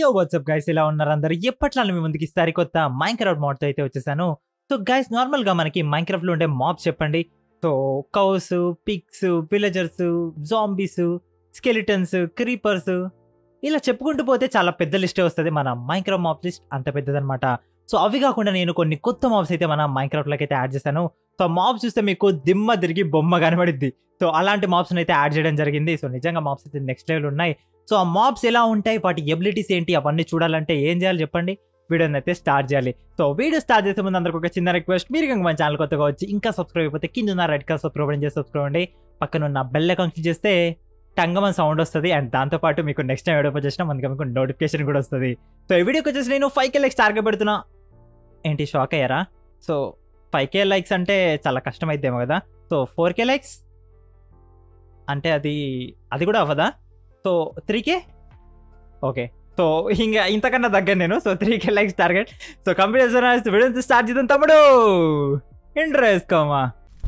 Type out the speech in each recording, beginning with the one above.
WhatsApp guys ఇలా ఉన్నారు అందరు ఎప్పట్లో మీ ముందుకి ఈసారి కొత్త మైన్క్రాఫ్ట్ మోడ్తో అయితే వచ్చేసాను సో గైస్ నార్మల్గా మనకి మైన్క్రాఫ్ట్లో ఉండే మాబ్స్ చెప్పండి so cows pigs villagers zombies skeletons creepers ఇలా చెప్పుకుంటూ పోతే చాలా పెద్ద లిస్టే వస్తుంది మన మైన్క్రాఫ్ట్ మాప్ లిస్ట్ అంత పెద్దదన్నమాట సో అవి కాకుండా నేను కొన్ని కొత్త మాబ్స్ అయితే మన మైన్క్రాఫ్ట్లోకి అయితే యాడ్ చేశాను సో మాబ్స్ చూస్తే మీకు దిమ్మ తిరిగి బొమ్మ కనబడిద్ది సో అలాంటి మాబ్స్ని అయితే యాడ్ చేయడం జరిగింది సో నిజంగా మాబ్స్ అయితే నెక్స్ట్ లెవెల్ ఉన్నాయి సో ఆ మాబ్స్ ఎలా ఉంటాయి వాటి ఎబిలిటీస్ ఏంటి అవన్నీ చూడాలంటే ఏం చేయాలి చెప్పండి వీడియోని అయితే స్టార్ట్ చేయాలి సో వీడియో స్టార్ట్ చేసే ముందు అందరికి ఒక చిన్న రిక్వెస్ట్ మీరు కనుక మన ఛానల్ కొత్తగా వచ్చి ఇంకా సబ్స్క్రైబ్ అయిపోతే కింద ఉన్న రెడ్ కలర్ సబ్స్క్రైబ్ చేసి సబ్స్క్రైబ్ అండి పక్కన ఉన్న బెల్ అకౌంట్ క్లిక్ చేస్తే టంగమన్ సౌండ్ వస్తుంది అండ్ దాంతోపాటు మీకు నెక్స్ట్ టైం వీడియో చేసిన మనకి మీకు నోటిఫికేషన్ కూడా వస్తుంది సో ఈ వీడియోకి వచ్చేసి నేను ఫైవ్ కే లైక్స్ టార్గెట్ పెడుతున్నా ఏంటి షాక్ అయ్యారా సో ఫైవ్ కే లైక్స్ అంటే చాలా కష్టం అయిద్దేమో కదా సో ఫోర్ కే లైక్స్ అంటే అది అది కూడా అవ్వదా so three K okay so ఇంకా ఇంతకన్నా దగ్గర నేను so three K likes target so computer video start చేద్దాం తమ్ముడు ఇంటర్ వేసుకోమా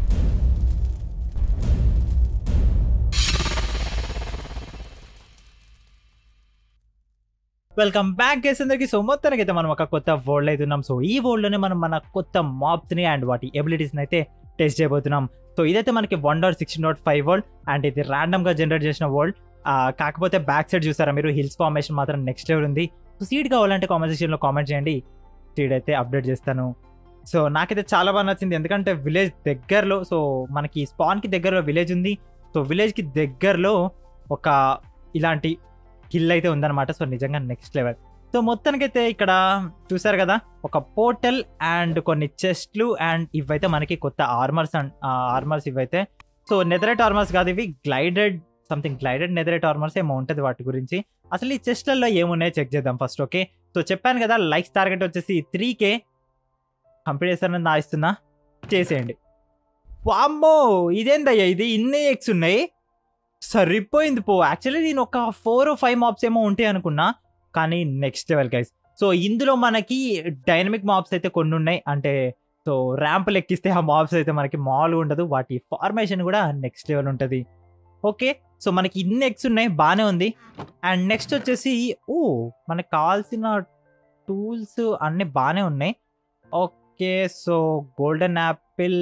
వెల్కమ్ బ్యాక్ గేస్ అందరికి సో మొత్తానికి అయితే మనం ఒక కొత్త వరల్డ్ అయితే ఉన్నాం సో ఈ వరల్డ్ లోనే మనం మన కొత్త మాబ్స్ ని అండ్ వాటి ఎబిలిటీస్ అయితే టెస్ట్ చేయబోతున్నాం సో ఇదైతే మనకి one dot sixteen dot five world and ఇది ర్యాండమ్ గా జనరేట్ చేసిన వరల్డ్ కాకపోతే బ్యాక్ సైడ్ చూసారా మీరు హిల్స్ ఫార్మేషన్ మాత్రం నెక్స్ట్ లెవెల్ ఉంది సో సీడ్ కావాలంటే కామెంట్ సెక్షన్ లో కామెంట్ చేయండి సీడ్ అయితే అప్డేట్ చేస్తాను సో నాకైతే చాలా బాగా నచ్చింది ఎందుకంటే విలేజ్ దగ్గరలో సో మనకి స్పాన్ కి దగ్గరలో విలేజ్ ఉంది సో విలేజ్ కి దగ్గరలో ఒక ఇలాంటి హిల్ అయితే ఉందన్నమాట సో నిజంగా నెక్స్ట్ లెవెల్ సో మొత్తానికైతే ఇక్కడ చూసారు కదా ఒక పోర్టల్ అండ్ కొన్ని చెస్ట్లు అండ్ ఇవైతే మనకి కొత్త ఆర్మర్స్ అండ్ ఆర్మర్స్ ఇవైతే సో నెదరైట్ ఆర్మర్స్ కాదు ఇవి glided something glided netherite armours ఏమో ఉంటుంది వాటి గురించి అసలు ఈ చెస్ట్లలో ఏమున్నాయో చెక్ చేద్దాం ఫస్ట్ ఓకే సో చెప్పాను కదా లైక్స్ టార్గెట్ వచ్చేసి త్రీ కే కంప్లీట్ చేస్తానని నా ఇస్తున్నా చేసేయండి వామ్మో ఇదేందయ్యా ఇది ఇన్ని ఎక్స్ ఉన్నాయి సరిపోయింది పో యాక్చువల్లీ నేను ఒక ఫోర్ ఫైవ్ మాప్స్ ఏమో ఉంటాయి అనుకున్నా కానీ నెక్స్ట్ లెవెల్ గైస్ సో ఇందులో మనకి డైనమిక్ మాప్స్ అయితే కొన్ని ఉన్నాయి అంటే సో ర్యాంపులు ఎక్కిస్తే ఆ మాప్స్ అయితే మనకి మామూలుగా ఉండదు వాటి ఫార్మేషన్ కూడా నెక్స్ట్ లెవెల్ ఉంటుంది ఓకే సో మనకి ఇన్ని ఎక్స్ ఉన్నాయి బాగానే ఉంది అండ్ నెక్స్ట్ వచ్చేసి ఓ మనకు కావాల్సిన టూల్స్ అన్నీ బాగానే ఉన్నాయి okay so golden apple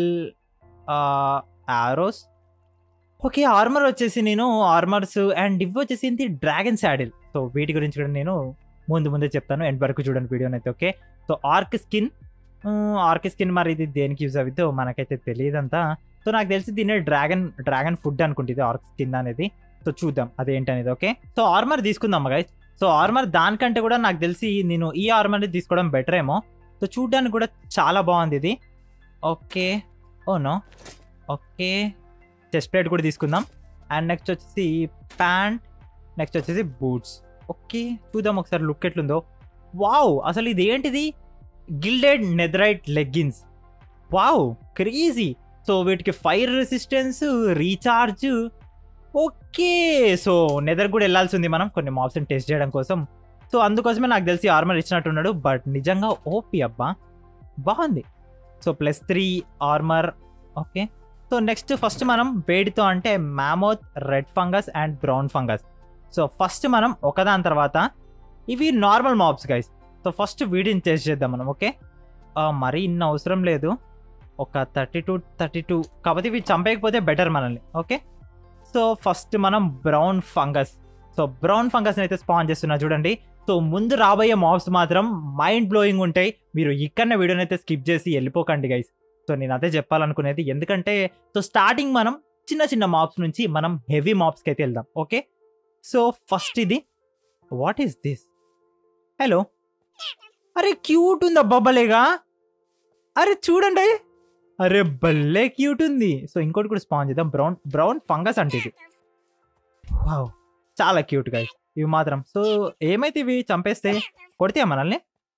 arrows okay armour వచ్చేసి నేను ఆర్మర్స్ అండ్ ఇవి వచ్చేసి ఏంటి డ్రాగన్ శాడిల్ సో వీటి గురించి కూడా నేను ముందు ముందే చెప్తాను ఎండ్ వరకు చూడండి వీడియోని అయితే okay so ark skin ark skin మరి ఇది దేనికి యూజ్ అవుతుందో మనకైతే తెలియదంతా సో నాకు తెలిసి దీన్ని డ్రాగన్ డ్రాగన్ ఫుడ్ అనుకుంటుంది ఆర్క్ స్కిన్ అనేది సో చూద్దాం అదేంటి అనేది ఓకే సో ఆర్మర్ తీసుకుందాం గైస్ సో ఆర్మర్ దానికంటే కూడా నాకు తెలిసి నేను ఈ ఆర్మర్ తీసుకోవడం బెటర్ ఏమో సో చూడడానికి కూడా చాలా బాగుంది ఇది okay oh no okay chest plate కూడా తీసుకుందాం అండ్ నెక్స్ట్ వచ్చేసి ప్యాంట్ నెక్స్ట్ వచ్చేసి బూట్స్ ఓకే చూద్దాం ఒకసారి లుక్ ఎట్లుందో వావ్ అసలు ఇది ఏంటిది gilded netherite leggings wow crazy so వీటికి fire resistance recharge okay so nether కూడా వెళ్ళాల్సి ఉంది మనం కొన్ని మాప్స్ని టెస్ట్ చేయడం కోసం సో అందుకోసమే నాకు తెలిసి ఆర్మర్ ఇచ్చినట్టున్నాడు బట్ నిజంగా ఓపీ అబ్బా బాగుంది so plus three armour okay so next first మనం వేడితో అంటే mammoth red fungus and brown fungus so first మనం ఒకదాని తర్వాత ఇవి normal mobs guys so first వీడిని టెస్ట్ చేద్దాం మనం ఓకే మరీ ఇన్ని అవసరం లేదు ఒక థర్టీ టూ థర్టీ టూ కాకపోతే ఇవి చంపేయకపోతే బెటర్ మనల్ని ఓకే సో ఫస్ట్ మనం బ్రౌన్ ఫంగస్ సో బ్రౌన్ ఫంగస్ని అయితే స్పాన్ చేస్తున్నా చూడండి సో ముందు రాబోయే మాబ్స్ మాత్రం మైండ్ బ్లోయింగ్ ఉంటాయి మీరు ఇక్కడనే వీడియోని అయితే స్కిప్ చేసి వెళ్ళిపోకండి గైస్ సో నేను అదే చెప్పాలనుకునేది ఎందుకంటే సో స్టార్టింగ్ మనం చిన్న చిన్న మాప్స్ నుంచి మనం హెవీ మాప్స్కి అయితే వెళ్దాం ఓకే సో ఫస్ట్ ఇది వాట్ ఈస్ దిస్ హలో అరే క్యూట్ ఉంది అబ్బాబలేగా అరే చూడండి అరే భలే క్యూట్ ఉంది సో ఇంకోటి కూడా స్పాన్ చేద్దాం బ్రౌన్ బ్రౌన్ ఫంగస్ అంటే ఇది వావ్ చాలా క్యూట్ గా ఇవి మాత్రం సో ఏమైతే ఇవి చంపేస్తే కొడితే మనల్ని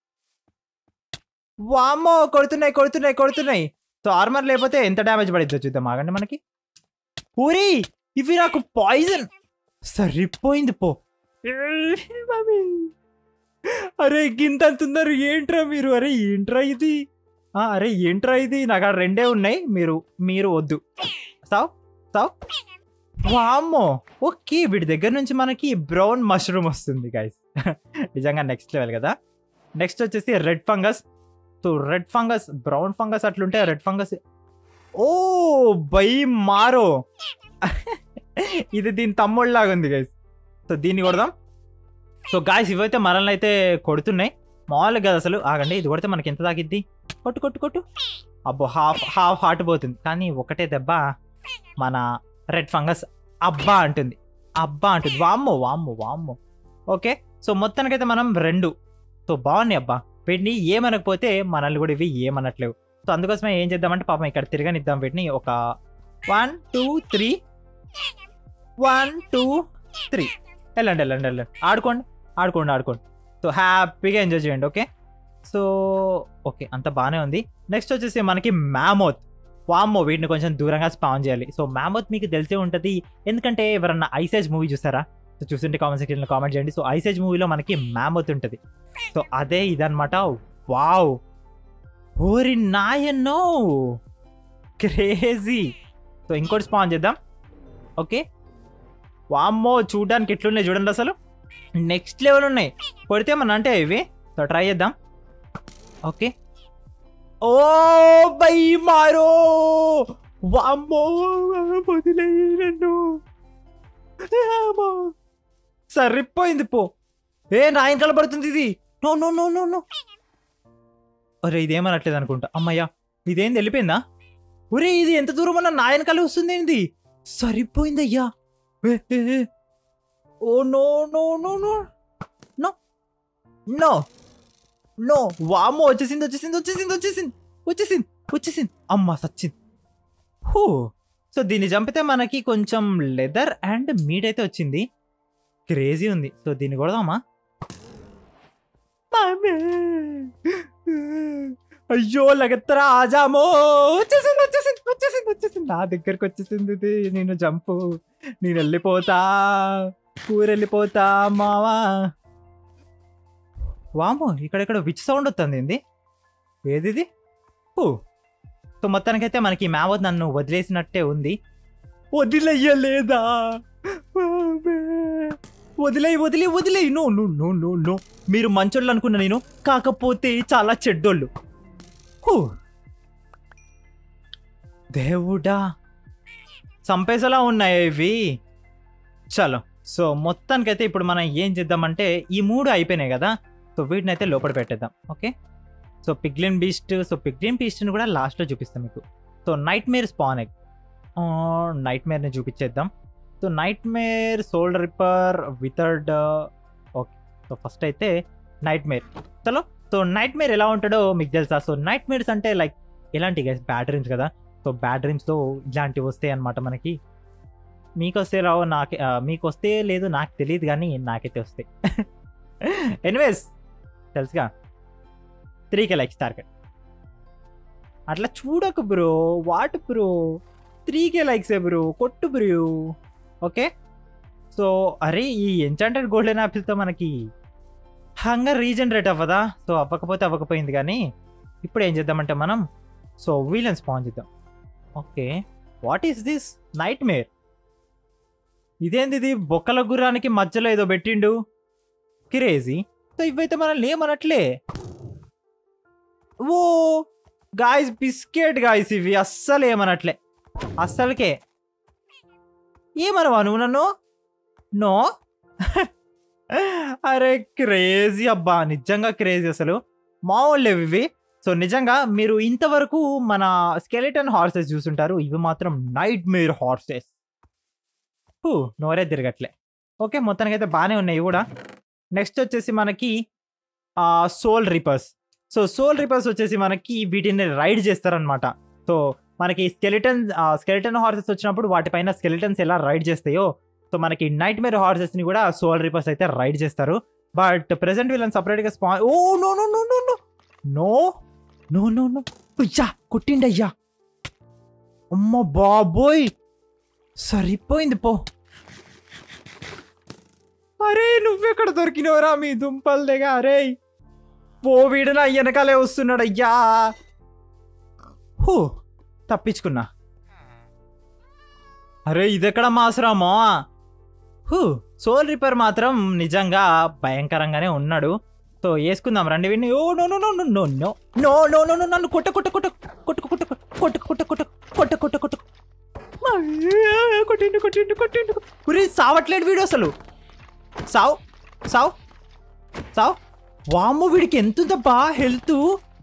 వామ్మో కొడుతున్నాయి కొడుతున్నాయి కొడుతున్నాయి సో ఆర్మర్ లేకపోతే ఎంత డ్యామేజ్ పడిద్దో చూద్దాం ఆగండి మనకి ఊరి ఇవి నాకు పాయిజన్ సరిపోయింది పో అరే గింత అంటున్నారు ఏంట్రా మీరు అరే ఏంట్రా ఇది ఆ, అరే ఏంట్రా ఇది నాకు ఆ రెండే ఉన్నాయి మీరు మీరు వద్దు సావ్ సావ్ వామ్మో ఓకే వీటి దగ్గర నుంచి మనకి బ్రౌన్ మష్రూమ్ వస్తుంది గైస్ నిజంగా నెక్స్ట్ లెవెల్ కదా నెక్స్ట్ వచ్చేసి red fungus so red fungus brown fungus అట్లుంటే రెడ్ ఫంగస్ ఓ బై మారో ఇది దీని తమ్ముళ్ళలాగా ఉంది గైస్ సో దీన్ని కొడదాం సో గాయస్ ఇవైతే మనల్ని అయితే కొడుతున్నాయి మామూలుగా కదా అసలు ఆగండి ఇది కొడితే మనకి ఎంత తాకిద్ది కొట్టు కొట్టు కొట్టు అబ్బో హాఫ్ హాఫ్ హార్ట్ పోతుంది కానీ ఒకటే దెబ్బ మన రెడ్ ఫంగస్ అబ్బా అంటుంది అబ్బా అంటుంది వామ్మో వామ్మో వామ్మో ఓకే సో మొత్తానికైతే మనం రెండు సో బాగున్నాయి అబ్బా వీటిని ఏమనకపోతే మనల్ని కూడా ఇవి ఏమనట్లేవు సో అందుకోసమే ఏం చేద్దామంటే పాపం ఇక్కడ తిరగనిద్దాం వీటిని ఒక one two three one two three వెళ్ళండి వెళ్ళండి వెళ్ళండి ఆడుకోండి ఆడుకోండి ఆడుకోండి సో హ్యాపీగా ఎంజాయ్ చేయండి ఓకే సో ఓకే అంత బాగానే ఉంది నెక్స్ట్ వచ్చేసి మనకి మ్యామోత్ వామ్మో వీటిని కొంచెం దూరంగా స్పాన్ చేయాలి సో మ్యామోత్ మీకు తెలిసే ఉంటుంది ఎందుకంటే ఎవరన్నా ఐసేజ్ మూవీ చూసారా సో చూస్తుంటే కామెంట్ సెక్షన్లో కామెంట్ చేయండి సో ఐసేజ్ మూవీలో మనకి మ్యామోత్ ఉంటుంది సో అదే ఇదనమాట వావ్ ఓరి నాయన్నో క్రేజీ సో ఇంకోటి స్పాన్ చేద్దాం ఓకే వామ్మో చూడడానికి ఎట్లున్నాయి చూడండి అసలు నెక్స్ట్ లెవెల్ ఉన్నాయి కొడితే మన అంటే ఇవి సో ట్రై చేద్దాం ఓకే ఓ బై మారో వామ్మో వదిలేయి నన్ను ఏమో. సరిపోయింది పో ఏ నా వెనకాల పడుతుంది ఇది no no no no no అరే ఇదేమనట్లేదు అనుకుంటా అమ్మయ్యా ఇదేంది వెళ్ళిపోయిందా ఒరే ఇది ఎంత దూరం అన్న నా వెనకాల వస్తుంది ఏంది సరిపోయిందయ్యా ఏ, ఏ, ఏ. Oh no no no no no no no వామ్మో వచ్చేసింది వచ్చేసింది వచ్చేసింది వచ్చేసింది వచ్చేసింది వచ్చేసింది అమ్మ సచ్చింది హూ సో దీన్ని చంపితే మనకి కొంచెం లెదర్ అండ్ మీట్ అయితే వచ్చింది క్రేజీ ఉంది సో దీన్ని కొడదామా మామే. అయ్యో లగత్తరా ఆజామో వచ్చేసింది వచ్చేసింది వచ్చేసింది వచ్చేసింది నా దగ్గరకు వచ్చేసింది ఇది నేను జంపు నేను వెళ్ళిపోతా ఊరెళ్ళిపోతా మావా వామో ఇక్కడెక్కడ విచ్ సౌండ్ వస్తుంది ఏంది ఏది ఇది ఓ సో మొత్తానికైతే మనకి మ్యావత్ నన్ను వదిలేసినట్టే ఉంది వదిలేయలేదా ఆమె. వదిలేయి వదిలే వదిలేయి no no no no no మీరు మంచోళ్ళు అనుకున్నా నేను కాకపోతే చాలా చెడ్డోళ్ళు హూ. దేవుడా చంపేసేలా ఉన్నాయి ఇవి చలో సో మొత్తానికైతే ఇప్పుడు మనం ఏం చేద్దామంటే ఈ మూడు అయిపోయినాయి కదా సో వీటిని అయితే లోపల పెట్టేద్దాం okay so piglin beast so piglin బీస్ట్ని కూడా లాస్ట్లో చూపిస్తాం మీకు so nightmare spawn egg నైట్ మేర్ని చూపించేద్దాం so nightmare soul reaper withered okay so first అయితే నైట్ మేర్ చలో సో నైట్ మేర్ ఎలా ఉంటాడో మీకు తెలుసా సో నైట్ మేర్స్ అంటే లైక్ ఎలాంటి గైస్ బ్యాడ్ డ్రీమ్స్ కదా సో బ్యాడ్ డ్రీమ్స్తో ఇలాంటివి వస్తాయి అనమాట మనకి మీకు వస్తే రావు నాకు మీకు వస్తే లేదు నాకు తెలియదు కానీ నాకైతే వస్తాయి ఎనీవేస్ తెలుసుగా త్రీకే లైక్స్ టార్గెట్ అట్లా చూడకు బ్రో వాట్ బ్రో త్రీకే లైక్సే బ్రో కొట్టు బ్రో ఓకే సో అరే ఈ ఎంచాంటెడ్ గోల్డెన్ యాపిల్తో మనకి హంగర్ రీజనరేట్ అవ్వదా సో అవ్వకపోతే అవ్వకపోయింది కానీ ఇప్పుడు ఏం చేద్దామంటే మనం సో వీలన్ స్పాన్ చేద్దాం okay what is this nightmare ఇదేంది ఇది బొక్కల గుర్రానికి మధ్యలో ఏదో పెట్టిండు క్రేజీ సో ఇవైతే మనల్ని ఏమనట్లే ఓ గాయస్ బిస్కెట్ గాయస్ ఇవి అస్సలు ఏమనట్లే అస్సలకే ఏమనవా నువ్వు నన్ను నో అరే క్రేజీ అబ్బా నిజంగా క్రేజీ అసలు మామూలు లేవు ఇవి సో నిజంగా మీరు ఇంతవరకు మన స్కెలిటన్ హార్సెస్ చూసుంటారు ఇవి మాత్రం నైట్ మేర్ హార్సెస్ హూ నోరే తిరగట్లే ఓకే మొత్తానికి అయితే బాగానే ఉన్నాయి ఇవి కూడా నెక్స్ట్ వచ్చేసి మనకి soul reapers so soul reapers వచ్చేసి మనకి వీటిని రైడ్ చేస్తారనమాట సో మనకి స్కెలిటన్ స్కెలిటన్ హార్సెస్ వచ్చినప్పుడు వాటిపైన స్కెలిటన్స్ ఎలా రైడ్ చేస్తాయో సో మనకి నైట్ మేర్ హార్సెస్ని కూడా సోల్ రిపర్స్ అయితే రైడ్ చేస్తారు బట్ ప్రెసెంట్ వీళ్ళని సపరేట్గా స్పా oh no no no no no no no no no అయ్యా కొట్టిండయ్యా అమ్మ బాబోయ్ సరిపోయింది పో అరే నువ్వెక్కడ దొరికినవరా మీ దుంపల దగ్గర అరే పో వీడు నా వెనకాలే వస్తున్నాడు అయ్యా హూ తప్పించుకున్నా అరే ఇదెక్కడ మాసరామా హూ సోల్ రిపేర్ మాత్రం నిజంగా భయంకరంగానే ఉన్నాడు సో వేసుకుందాం రండి విని oh no no no no no no no no no no నన్ను కొట్ట కొట్ట కొట్ట కొట్ట కొట్ట కొట్ట కొట్ట కొట్ట కొట్ట కొట్ట కొట్ట కొట్టిండు కొట్టిండు కొట్టిండు ఉరి సావట్లేడు వీడు అసలు సావ్ సావ్ సావ్ వామ్మో వీడికి ఎంతుందబ్బా హెల్త్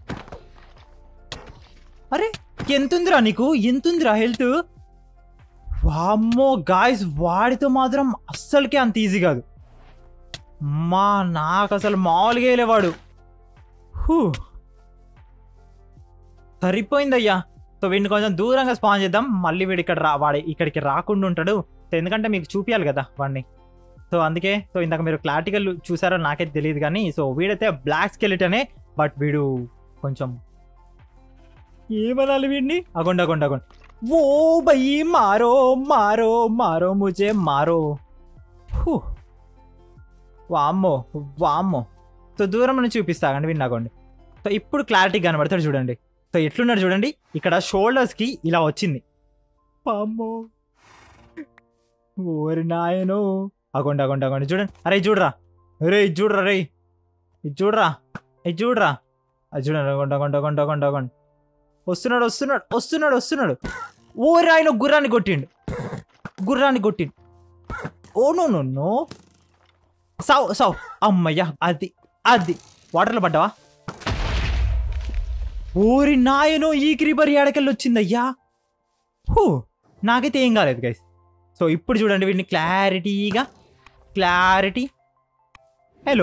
అరే ఎంతుందిరా నీకు ఎంతుందిరా హెల్త్ వామ్మో గాయస్ వాడితో మాత్రం అస్సలకే అంత ఈజీ కాదు మా నాకు అసలు మామూలుగా వేయలేవాడు హూ సరిపోయిందయ్యా సో వీడిని కొంచెం దూరంగా స్పాన్ చేద్దాం మళ్ళీ వీడు ఇక్కడ రా వాడి ఇక్కడికి రాకుండా ఉంటాడు సో ఎందుకంటే మీకు చూపించాలి కదా వాడిని సో అందుకే సో ఇందాక మీరు క్లారిటీగా చూసారో నాకైతే తెలియదు కానీ సో వీడైతే బ్లాక్ స్కెలిటనే బట్ వీడు కొంచెం ఏమనాలి వీడిని అగొండి అగొండి అగొండి ఓ భయ్ మారో మారో మారో ముజే మారో హూ. వామ్మో వామ్మో సో దూరం నుంచి చూపిస్తాగండి విన్నాగోండి సో ఇప్పుడు క్లారిటీ కనబడతాడు చూడండి సో ఎట్లున్నాడు చూడండి ఇక్కడ షోల్డర్స్కి ఇలా వచ్చింది వామ్మో ఓరి నాయనో అగొండి అగొండి అగొండి చూడండి అరే ఇది చూడరా రే ఇది చూడరా రే ఇది చూడరా ఇది చూడరా అది చూడండి అగొండి అగొండి అగొండి అగొండి అగొండి వస్తున్నాడు వస్తున్నాడు వస్తున్నాడు వస్తున్నాడు ఓరి ఆయన గుర్రాన్ని కొట్టిండు గుర్రాన్ని కొట్టిండు ఓ నో నో నో సావ్ సావ్ అమ్మయ్యా అది అది వాటర్లో పడ్డావా ఓరి నాయనో ఈ క్రీపర్ ఏడకెళ్ళి వచ్చిందయ్యా హూ నాకైతే ఏం కాలేదు గైస్ సో ఇప్పుడు చూడండి వీడిని క్లారిటీగా clarity hello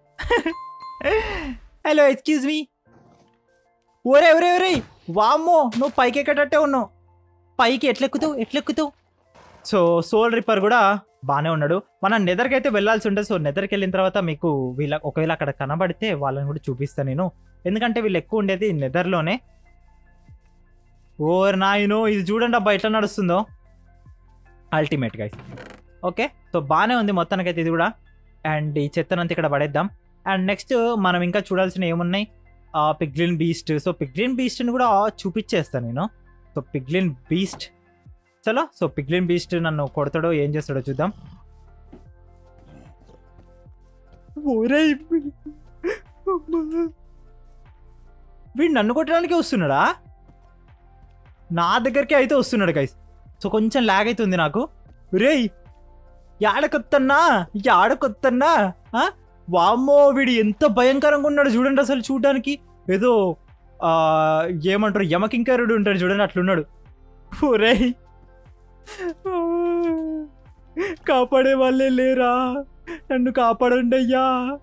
hello excuse me ఒరే ఒరే ఒరే వామ్మో నువ్వు పైకి ఎక్కడట్టే ఉన్నావు పైకి ఎట్లెక్కుతావు ఎట్లెక్కుతావు సో సోల్ రిపర్ కూడా బాగానే ఉన్నాడు మనం నెదర్కి అయితే వెళ్ళాల్సి ఉంటుంది సో నెదర్కి వెళ్ళిన తర్వాత మీకు వీళ్ళ ఒకవేళ అక్కడ కనబడితే వాళ్ళని కూడా చూపిస్తాను నేను ఎందుకంటే వీళ్ళు ఎక్కువ ఉండేది నెదర్లోనే ఓర్ నాయనో ఇది చూడండి అబ్బా ఎట్లా నడుస్తుందో అల్టిమేట్ గా ఓకే సో బాగానే ఉంది మొత్తానికైతే ఇది కూడా అండ్ ఈ చెత్తనంతా ఇక్కడ పడేద్దాం అండ్ నెక్స్ట్ మనం ఇంకా చూడాల్సిన ఏమున్నాయి పిగ్లిన్ బీస్ట్ సో పిగ్లిన్ బీస్ట్ని కూడా చూపించేస్తాను నేను సో పిగ్లిన్ బీస్ట్ చలో సో పిగ్లిన్ బీస్ట్ నన్ను కొడతాడో ఏం చేస్తాడో చూద్దాం ఓరేయ్ వీడు నన్ను కొట్టడానికి వస్తున్నాడా నా దగ్గరికి అయితే వస్తున్నాడు గైస్ సో కొంచెం లాగ్ అవుతుంది నాకు రేయ్ యాడకొత్తన్నా యాడకొత్తన్నా ఆ? వామ్మో వీడు ఎంత భయంకరంగా ఉన్నాడు చూడండి అసలు చూడడానికి ఏదో ఆ, ఏమంటారు యమకింకరుడు ఉంటాడు చూడండి అట్లున్నాడు రేయ్ కాపాడే వాళ్ళే లేరా నన్ను కాపాడండి అయ్యా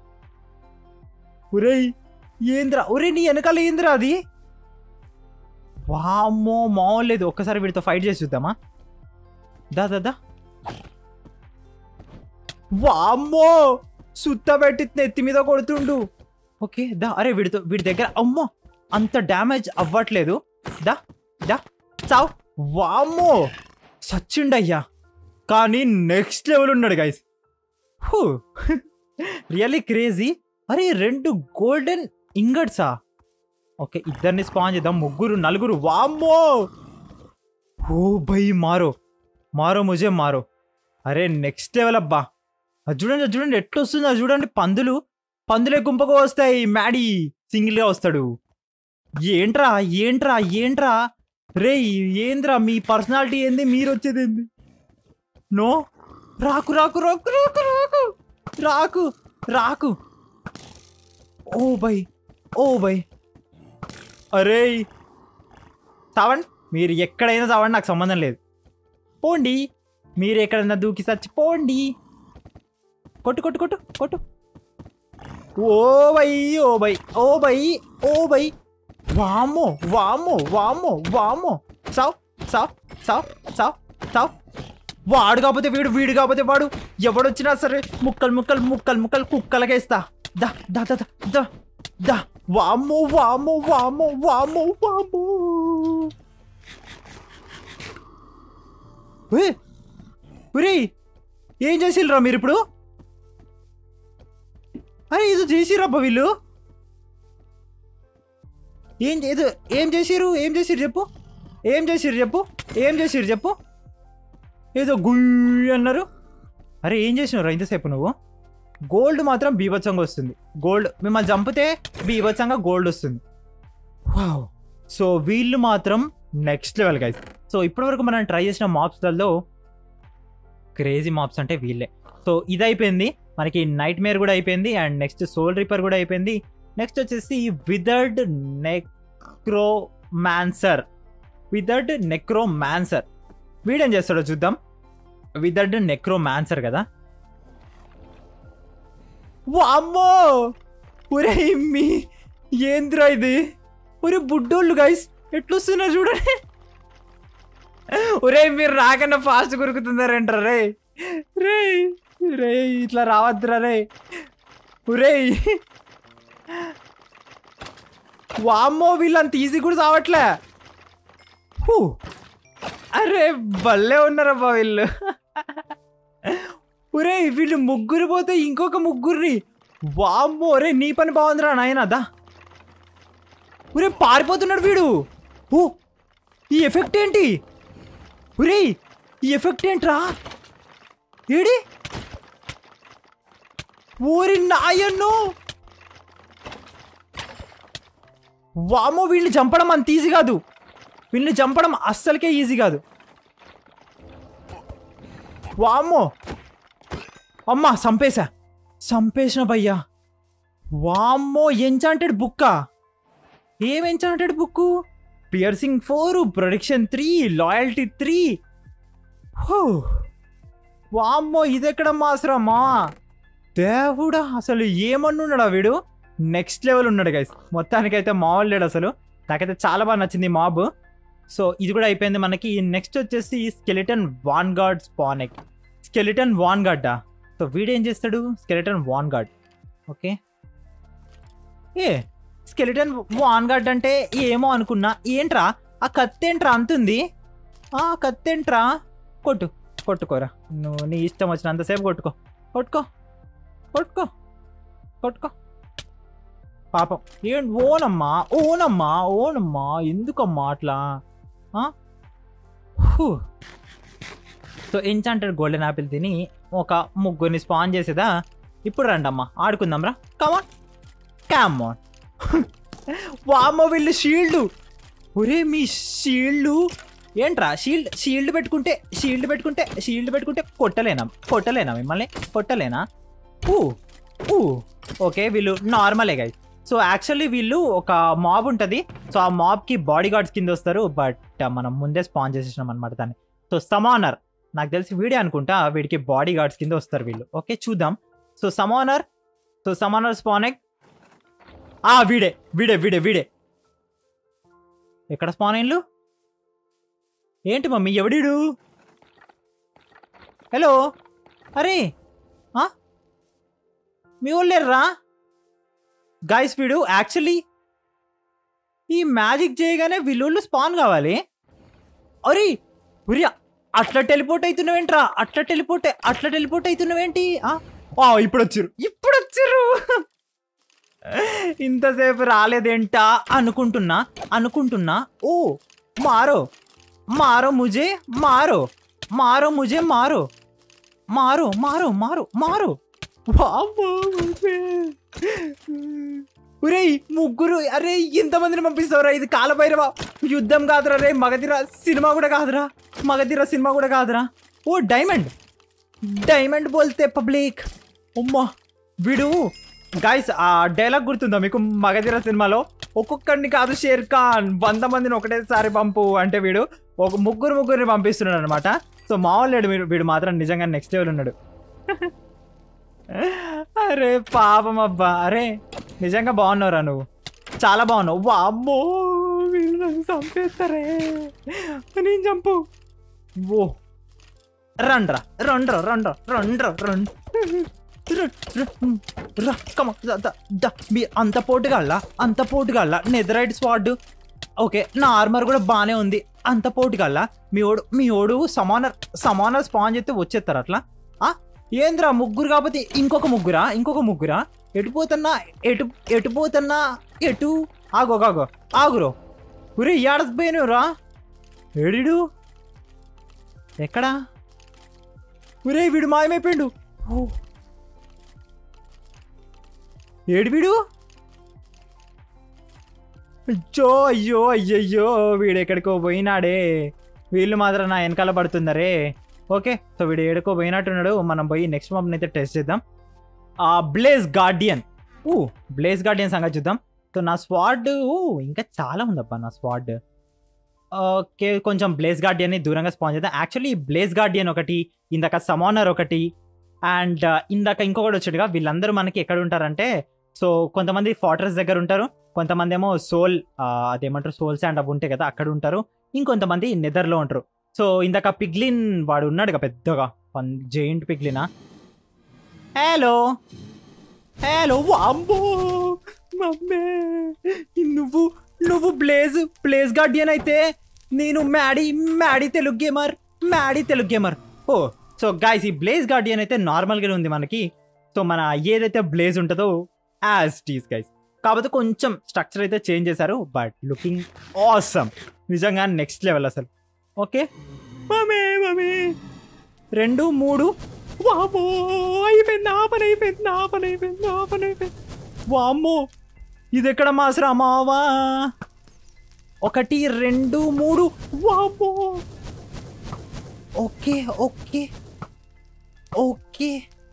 ఒరేయ్ ఏంద్రా ఒరే నీ వెనకాల ఏంద్రా అది వామ్మో మామూలు లేదు ఒక్కసారి వీడితో ఫైట్ చేసి చూద్దామా దా దా దా వామ్మో సుత్త పెట్టి నెత్తి మీద కొడుతుండు ఓకే దా అరే వీడితో వీడి దగ్గర అమ్మో అంత డ్యామేజ్ అవ్వట్లేదు దా దా చావ్ వామ్మో సచ్చిండయ్యా కానీ నెక్స్ట్ లెవెల్ ఉన్నాడు గైస్ హూ రియల్లీ క్రేజీ అరే రెండు గోల్డెన్ ఇంగట్సా ఓకే ఇద్దరిని స్పాన్ చేద్దాం ముగ్గురు నలుగురు వామ్మో ఓ భయ్ మారో మారో ముజే మారో అరే నెక్స్ట్ లెవెల్ అబ్బా అది చూడండి అది చూడండి ఎట్లా వస్తుంది అది చూడండి పందులు పందులే గుంపగా వస్తాయి మ్యాడీ సింగిల్గా వస్తాడు ఏంట్రా ఏంట్రా ఏంట్రా రే ఏంద్రా మీ పర్సనాలిటీ ఏంది మీరు వచ్చేది ఏంది నో రాకు రాకు రాకు రాకు రాకు రాకు రాకు ఓ బై ఓ బై అరే చావండి మీరు ఎక్కడైనా చావండి నాకు సంబంధం లేదు పోండి మీరు ఎక్కడైనా దూకి సచ్చి పోండి కొట్టు కొట్టు కొట్టు కొట్టు ఓ బై ఓ బై ఓ బై ఓ బై వామ్మో వామ్మో వామ్మో వామ్మో సావ్ సావ్ సావ్ సావ్ సావ్ వాడు కాకపోతే వీడు వీడు కాకపోతే వాడు ఎవడొచ్చినా సరే ముక్కలు ముక్కలు ముక్కలు ముక్కలు కుక్కలకేస్తా దా దా దా దా దా దా వామ్మో వామ్మో వామ్మో వామ్మో వామ్మో ఏ ఒరేయ్ ఏం చేసిర్రా మీరు ఇప్పుడు అరే ఏదో చేసిరబ్బా వీళ్ళు ఏం ఏదో ఏం చేసిరు ఏం చేసిరు చెప్పు ఏం చేసిరు చెప్పు ఏం చేసిరు చెప్పు ఏదో గుయ్ అన్నారు అరే ఏం చేసినావు ఇంతసేపు నువ్వు గోల్డ్ మాత్రం బీభత్సంగా వస్తుంది గోల్డ్ మిమ్మల్ని చంపితే బీభత్సంగా గోల్డ్ వస్తుంది వావ్ సో వీళ్ళు మాత్రం నెక్స్ట్ లెవెల్ గైస్ సో ఇప్పటివరకు మనం ట్రై చేసిన మాప్స్లలో క్రేజీ మాప్స్ అంటే వీళ్ళే సో ఇది అయిపోయింది మనకి నైట్ మేర్ కూడా అయిపోయింది అండ్ నెక్స్ట్ సోల్ రిపర్ కూడా అయిపోయింది నెక్స్ట్ వచ్చేసి విదర్డ్ నెక్రో మ్యాన్సర్ విదర్డ్ నెక్రో మ్యాన్సర్ వీడేం చేస్తాడో చూద్దాం విదర్డ్ నెక్రో మ్యాన్సర్ కదా వామ్మో ఒరే మీ ఏంద్రా ఇది ఒరే బుడ్డోళ్ళు గైస్ ఎట్లొస్తున్నారు చూడండి ఒరే మీరు రాకన్నా ఫాస్ట్ కొరుకుతున్నారంటారా రే రే రే ఇట్లా రావద్దురా రే ఒరే వామ్మో వీళ్ళంత ఈజీ కూడా చావట్లే హూ. అరే భలే ఉన్నారబ్బా వీళ్ళు ఒరే వీళ్ళు ముగ్గురు పోతే ఇంకొక ముగ్గురిని వామ్మో ఒరే నీ పని బాగుందిరా నాయన దా ఒరే పారిపోతున్నాడు వీడు ఓ ఈ ఎఫెక్ట్ ఏంటి ఒరే ఈ ఎఫెక్ట్ ఏంట్రా ఏడి ఓరి నాయన్నో వామో వీళ్ళని చంపడం అంత ఈజీ కాదు వీళ్ళని చంపడం అస్సలకే ఈజీ కాదు వామ్మో అమ్మా చంపేశా చంపేసిన భయ్యా వామ్మో ఎంచాంటెడ్ బుక్కా ఏం enchanted book piercing four protection three loyalty three వామ్మో ఇదెక్కడమ్మా అవసరమ్మా దేవుడా అసలు ఏమన్నున్నాడా వీడు నెక్స్ట్ లెవెల్ ఉన్నాడు గైస్ మొత్తానికైతే మామూలు లేడు అసలు నాకైతే చాలా బాగా నచ్చింది మాబ్ సో ఇది కూడా అయిపోయింది మనకి నెక్స్ట్ వచ్చేసి skeleton vanguard spawn egg skeleton వాన్ గార్డా సో వీడేం చేస్తాడు skeleton vanguard okay a skeleton vanguard అంటే ఏమో అనుకున్నా ఏంట్రా ఆ కత్తేంట్రా అంతుంది ఆ కత్తేంట్రా కొట్టు కొట్టుకోరా నువ్వు నీ ఇష్టం వచ్చినంతసేపు కొట్టుకో కొట్టుకో కొట్టుకో కొట్టుకో పాపం ఏం ఓనమ్మా ఓనమ్మా ఓనమ్మా ఎందుకమ్మా అట్లా ఆ? హూ. సో ఎంచాంటెడ్ గోల్డెన్ యాపిల్ తిని ఒక ముగ్గురిని స్పాన్ చేసేదా ఇప్పుడు రండమ్మా ఆడుకుందాంరా కమాన్ క్యామాన్ వామ్మ వీళ్ళు షీల్డ్ ఒరే మీ షీల్డ్ ఏంట్రా షీల్డ్ షీల్డ్ పెట్టుకుంటే షీల్డ్ పెట్టుకుంటే షీల్డ్ పెట్టుకుంటే కొట్టలేనా కొట్టలేనా మిమ్మల్ని కొట్టలేనా ఊ ఊ ఓకే వీళ్ళు నార్మలే గైస్ సో యాక్చువల్లీ వీళ్ళు ఒక మాబ్ ఉంటుంది సో ఆ మాబ్కి బాడీ గార్డ్స్ కింద వస్తారు బట్ మనం ముందే స్పాన్ చేసేసినాం అనమాట దాన్ని సో సమానర్ నాకు తెలిసి వీడే అనుకుంటా వీడికి బాడీ గార్డ్స్ కింద వస్తారు వీళ్ళు ఓకే చూద్దాం సో సమానర్ సో సమానర్ స్పానెక్ ఆ వీడే వీడే వీడే వీడే ఎక్కడ స్పాన్ అయ్యిండు ఏంటి మమ్మీ ఎవడీడు హలో అరే ఆ? మీ వాళ్ళేర్రా గాయస్ వీడు యాక్చువల్లీ ఈ మ్యాజిక్ చేయగానే వీళ్ళు స్పాన్ కావాలి అరే ఉరి అట్లా టెలిపోర్ట్ అవుతున్నావేంట్రా అట్లా టెలిపోర్ట్ అట్లా టెలిపోర్ట్ అవుతున్నావేంటి ఆ? ఆ, ఇప్పుడు వచ్చారు ఇప్పుడు వచ్చారు ఇంతసేపు రాలేదేంటా అనుకుంటున్నా అనుకుంటున్నా ఓ మారో మారో ముజే మారో మారో ముజే మారో మారో మారో మారో మారో వామ్మో, ముజే. ఒరేయ్ ముగ్గురు అరే ఇంతమందిని పంపిస్తావురా ఇది కాలభైరవ యుద్ధం కాదురా రే మగధిర సినిమా కూడా కాదురా మగధిర సినిమా కూడా కాదురా ఓ డైమండ్ డైమండ్ బోల్తే పబ్లిక్ అమ్మా వీడు గాయస్ ఆ డైలాగ్ గుర్తుందా మీకు మగధిర సినిమాలో ఒక్కొక్కడిని కాదు షేర్ ఖాన్ వంద మందిని ఒకటేసారి పంపు అంటే వీడు ఒక ముగ్గురు ముగ్గురిని పంపిస్తున్నాడు అనమాట సో మామూలు వీడు వీడు మాత్రం నిజంగా నెక్స్ట్ లెవెల్ ఉన్నాడు అరే పాపం అబ్బా అరే నిజంగా బాగున్నావురా నువ్వు చాలా బాగున్నావు వామ్మో వీళ్ళు నన్ను చంపేస్తారే నేను చంపు ఓ రండ్రా రండ్రా రండ్రా రండ్రా రండ్ రా కమ మీ అంత పోటుగాళ్ళ అంత పోటుగాళ్ళ నెదరైట్ స్వాడ్ ఓకే నా ఆర్మర్ కూడా బాగానే ఉంది అంత పోటుగాళ్ళ మీ ఓడు మీ ఓడు సమానర్ సమానర్ స్పాన్ చేస్తే వచ్చేస్తారు అట్లా ఆ ఏంద్రా ముగ్గురు కాకపోతే ఇంకొక ముగ్గురా ఇంకొక ముగ్గురా ఎటు పోతున్నా ఎటు ఎటు పోతున్నా ఎటు ఆగో ఆగో ఆగురో ఉరే ఏడసిపోయినరా ఏడిడు ఎక్కడా ఒరే వీడు మాయమైపోయాడు ఓ. ఏడు వీడు అయ్యో అయ్యో అయ్యయ్యో వీడు ఎక్కడికో పోయినాడే వీళ్ళు మాత్రం నా వెనకాల పడుతుందరే ఓకే సో వీడు ఏడుకో పోయినట్టున్నాడు మనం పోయి నెక్స్ట్ మాప్ని అయితే టెస్ట్ చేద్దాం ఆ బ్లేజ్ గార్డియన్ ఊ బ్లేజ్ గార్డియన్ సంగతి చూద్దాం సో నా స్వాడ్ ఊ ఇంకా చాలా ఉందబ్బా నా స్వాడ్ ఓకే కొంచెం బ్లేజ్ గార్డియన్ని దూరంగా స్పాన్ చేద్దాం యాక్చువల్లీ బ్లేజ్ గార్డియన్ ఒకటి ఇందాక సమానర్ ఒకటి అండ్ ఇందాక ఇంకొకటి వచ్చాడుగా వీళ్ళందరూ మనకి ఎక్కడ ఉంటారంటే సో కొంతమంది ఫార్ట్రెస్ దగ్గర ఉంటారు కొంతమంది ఏమో సోల్ అదేమంటారు సోల్ శాండ్ అవి ఉంటాయి కదా అక్కడ ఉంటారు ఇంకొంతమంది నెదర్లో ఉంటారు సో ఇందాక పిగ్లిన్ వాడు ఉన్నాడు కదా పెద్దగా జైంట్ పిగ్లినా హలో హలో వాంబో మమ్మే నువ్వు నువ్వు బ్లేజ్ బ్లేజ్ గార్డియన్ అయితే నేను Maddy Maddy Telugu gamer Maddy Telugu gamer ఓ సో గాయస్ ఈ బ్లేజ్ గార్డియన్ అయితే నార్మల్గానే ఉంది మనకి సో మన ఏదైతే బ్లేజ్ ఉంటుందో యాజ్ టీస్ గైస్ కాకపోతే కొంచెం స్ట్రక్చర్ అయితే చేంజ్ చేశారు బట్ లుకింగ్ ఆసమ్ నిజంగా నెక్స్ట్ లెవెల్ అసలు ఓకే మమే మమే రెండు మూడు వామో అయిపోయింది నా పని అయిపోయింది నా పని అయిపోయింది నా పని అయిపోయింది వామ్మో ఇది ఎక్కడ మాసరా మావా ఒకటి రెండు మూడు వామ్మో ఓకే ఓకే ఓకే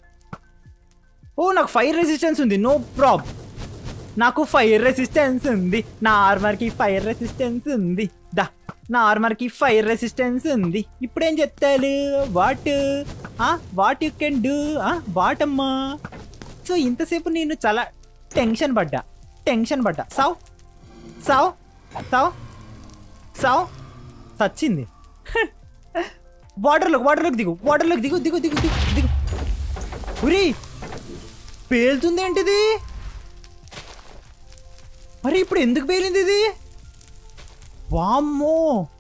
ఓ నాకు ఫైర్ రెసిస్టెన్స్ ఉంది నో ప్రాబ్ నాకు ఫైర్ రెసిస్టెన్స్ ఉంది నా ఆర్మర్కి ఫైర్ రెసిస్టెన్స్ ఉంది దా నా ఆర్మర్కి ఫైర్ రెసిస్టెన్స్ ఉంది ఇప్పుడేం చెప్తారు what what you can do what అమ్మా సో ఇంతసేపు నేను చాలా టెన్షన్ పడ్డా టెన్షన్ పడ్డా సావ్ సావ్ సావ్ సావ్ చచ్చింది వాటర్లోకి వాటర్లోకి దిగు వాటర్లోకి దిగు దిగు దిగు దిగు దిగు ఉరి పేలుతుంది ఏంటిది మరి ఇప్పుడు ఎందుకు పేలింది ఇది వామ్మో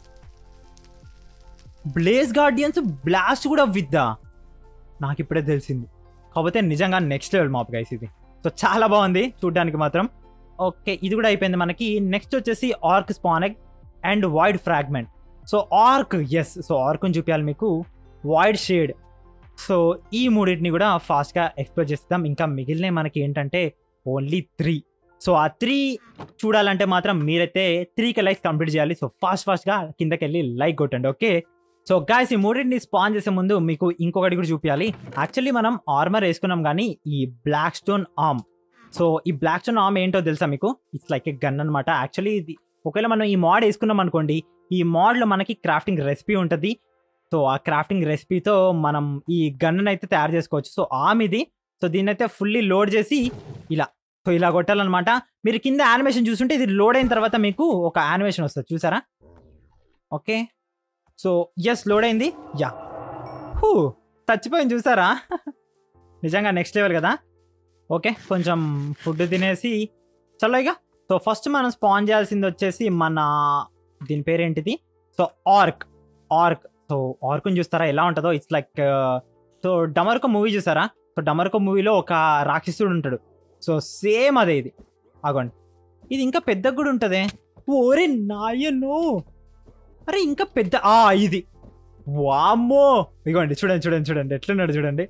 బ్లేజ్ గార్డియన్స్ బ్లాస్ట్ కూడా విద్దా నాకు ఇప్పుడే తెలిసింది కాకపోతే నిజంగా నెక్స్ట్ లెవెల్ మాప్ గైస్ ఇది సో చాలా బాగుంది చూడడానికి మాత్రం ఓకే ఇది కూడా అయిపోయింది మనకి నెక్స్ట్ వచ్చేసి ark spawn egg and void fragment so ark ఎస్ సో ఆర్క్ని చూపించాలి మీకు వాయిడ్ షేడ్ సో ఈ మూడింటిని కూడా ఫాస్ట్గా ఎక్స్ప్లోర్ చేస్తాం ఇంకా మిగిలినవి మనకి ఏంటంటే ఓన్లీ త్రీ సో ఆ త్రీ చూడాలంటే మాత్రం మీరైతే త్రీకి లైక్స్ కంప్లీట్ చేయాలి సో ఫాస్ట్ ఫాస్ట్గా కిందకి వెళ్ళి లైక్ కొట్టండి ఓకే సో గాయస్ ఈ మూడింటిని స్పాన్ చేసే ముందు మీకు ఇంకొకటి కూడా చూపించాలి యాక్చువల్లీ మనం ఆర్మర్ వేసుకున్నాం కానీ ఈ బ్లాక్ స్టోన్ ఆర్మ్ సో ఈ బ్లాక్ స్టోన్ ఆర్మ్ ఏంటో తెలుసా మీకు ఇట్స్ లైక్ ఏ గన్ అనమాట యాక్చువల్లీ ఇది ఒకవేళ మనం ఈ మోడ్ వేసుకున్నాం అనుకోండి ఈ మోడ్లో మనకి క్రాఫ్టింగ్ రెసిపీ ఉంటుంది సో ఆ క్రాఫ్టింగ్ రెసిపీతో మనం ఈ గన్ను అయితే తయారు చేసుకోవచ్చు సో ఆమ్ ఇది సో దీన్ని అయితే ఫుల్లీ లోడ్ చేసి ఇలా సో ఇలా కొట్టాలన్నమాట మీరు కింద యానిమేషన్ చూస్తుంటే ఇది లోడ్ అయిన తర్వాత మీకు ఒక యానిమేషన్ వస్తుంది చూసారా ఓకే సో ఎస్ లోడ్ అయింది యా హూ చచ్చిపోయింది చూసారా నిజంగా నెక్స్ట్ లెవెల్ కదా ఓకే కొంచెం ఫుడ్ తినేసి చలో ఇక సో ఫస్ట్ మనం స్పాన్ చేయాల్సింది వచ్చేసి మన దీని పేరేంటిది సో ఆర్క్ ఆర్క్ సో ఆర్క్ని చూస్తారా ఎలా ఉంటుందో ఇట్స్ లైక్ సో డమర్కో మూవీ చూసారా సో డమర్కో మూవీలో ఒక రాక్షసుడు ఉంటాడు సో సేమ్ అదే ఇది ఆగోండి ఇది ఇంకా పెద్ద కూడా ఉంటుంది ఓరే నాయనో అరే ఇంకా పెద్ద ఆ ఇది వామ్మో ఇగోండి చూడండి చూడండి చూడండి ఎట్లున్నాడు చూడండి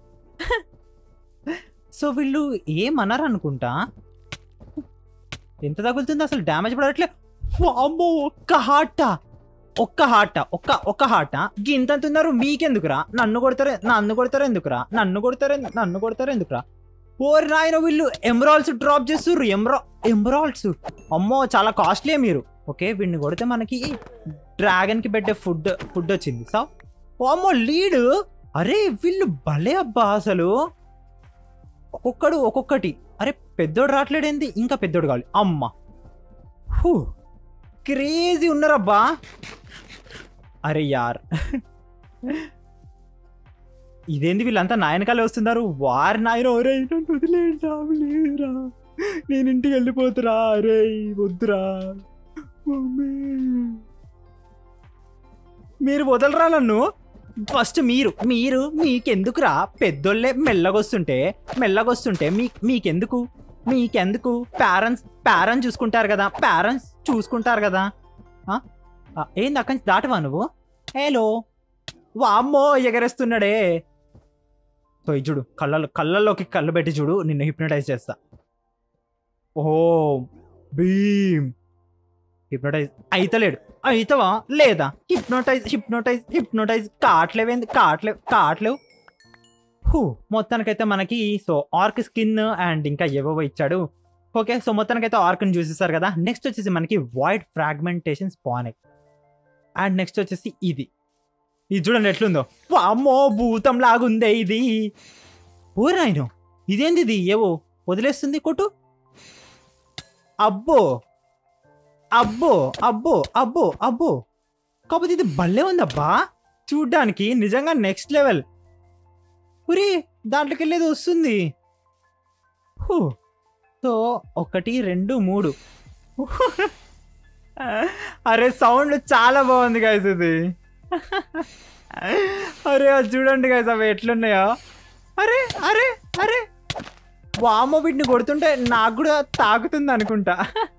సో వీళ్ళు ఏమన్నారు అనుకుంటా ఎంత తగులుతుంది అసలు డ్యామేజ్ పడట్లే వామ్మో ఒక్క హార్టా ఒక్క హార్ట ఒక్క ఒక్క హార్ట గింతంత ఉన్నారు మీకెందుకురా నన్ను కొడతారు నన్ను కొడతారు ఎందుకురా నన్ను కొడతారు ఎందు- నన్ను కొడతారు ఎందుకురా ఓరి నాయన వీళ్ళు ఎమరాల్స్ డ్రాప్ చేస్తుర్రు ఎమరా ఎమరాల్స్ అమ్మో చాలా కాస్ట్లీ మీరు ఓకే వీడిని కొడితే మనకి డ్రాగన్ కి పెట్టే ఫుడ్ ఫుడ్ వచ్చింది సో అమ్మో లీడ్ అరే వీళ్ళు భలే అబ్బా అసలు ఒక్కొక్కడు ఒక్కొక్కటి అరే పెద్దోడు రావట్లేడేంది ఇంకా పెద్దోడు కావాలి అమ్మ హూ క్రేజీ ఉన్నారబ్బా అరే యార్ ఇదేంది వీళ్ళంతా నాయనకాలే వస్తున్నారు వారి నాయన ఒరే నన్ను వదిలేయండిరా, లేదురా నేను ఇంటికి వెళ్ళిపోతురా అరే వద్దురా మమ్మీ. మీరు వదలరా నన్ను ఫస్ట్ మీరు మీరు మీకెందుకురా పెద్దోళ్ళే మెల్లగొస్తుంటే మెల్లగొస్తుంటే మీ మీకెందుకు మీకెందుకు పేరెంట్స్ పేరెంట్స్ చూసుకుంటారు కదా పేరెంట్స్ చూసుకుంటారు కదా ఆ? ఆ, ఏంది అక్కడి నుంచి దాటవా నువ్వు హలో వామ్మో ఎగరేస్తున్నాడే సో ఇది చూడు కళ్ళలో కళ్ళల్లోకి కళ్ళు పెట్టి చూడు నిన్ను హిప్నటైజ్ చేస్తా ఓ భీమ్ హిప్నటైజ్ అయితలేడు అయితవా లేదా హిప్నోటైజ్ హిప్నోటైజ్ హిప్నోటైజ్ కావట్లేవేంది కావట్లేవు కావట్లేవు హూ మొత్తానికైతే మనకి సో ఆర్క్ స్కిన్ అండ్ ఇంకా ఏవేవో ఇచ్చాడు ఓకే సో మొత్తానికైతే ఆర్క్ని చూసేస్తారు కదా నెక్స్ట్ వచ్చేసి మనకి white fragmentation spawn egg and next వచ్చేసి ఇది ఇది చూడండి ఎట్లుందో అమ్మో భూతం లాగుందే ఇది ఊరాయను ఇదేంది ఇది ఏవో వదిలేస్తుంది కొట్టు అబ్బో అబ్బో అబ్బో అబ్బో అబ్బో కాకపోతే ఇది భలే ఉందబ్బా చూడ్డానికి నిజంగా నెక్స్ట్ లెవెల్ ఉరి దాంట్లోకి వెళ్ళేది వస్తుంది హూ. సో ఒకటి రెండు మూడు అరే సౌండ్ చాలా బాగుంది గైస్ ఇది అరే అది చూడండి గైస్ అవి ఎట్లున్నాయో అరే అరే అరే వామో వీటిని కొడుతుంటే నాకు కూడా తాకుతుంది అనుకుంటా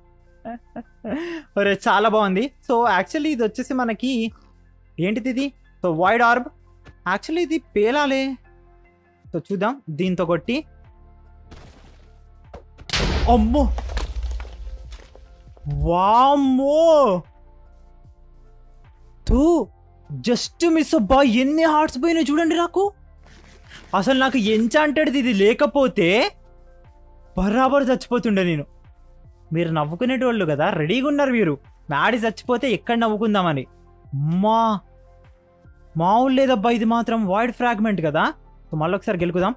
అరే చాలా బాగుంది సో యాక్చువల్లీ ఇది వచ్చేసి మనకి ఏంటిది ఇది సో వైడ్ ఆర్బ్ యాక్చువల్లీ ఇది పేలాలే సో చూద్దాం దీంతో కొట్టి అమ్మో వామ్మో తూ జస్ట్ మిస్ అబ్బా ఎన్ని హార్ట్స్ పోయినాయి చూడండి నాకు అసలు నాకు ఎంచాంటెడ్ది ఇది లేకపోతే బరాబర్ చచ్చిపోతుండే నేను మీరు నవ్వుకునేటోళ్ళు కదా రెడీగా ఉన్నారు మీరు మ్యాడీ చచ్చిపోతే ఎక్కడ నవ్వుకుందామని మా మామూలు లేదబ్బా ఇది మాత్రం వైడ్ ఫ్రాగ్మెంట్ కదా సో మళ్ళీ ఒకసారి గెలుకుదాం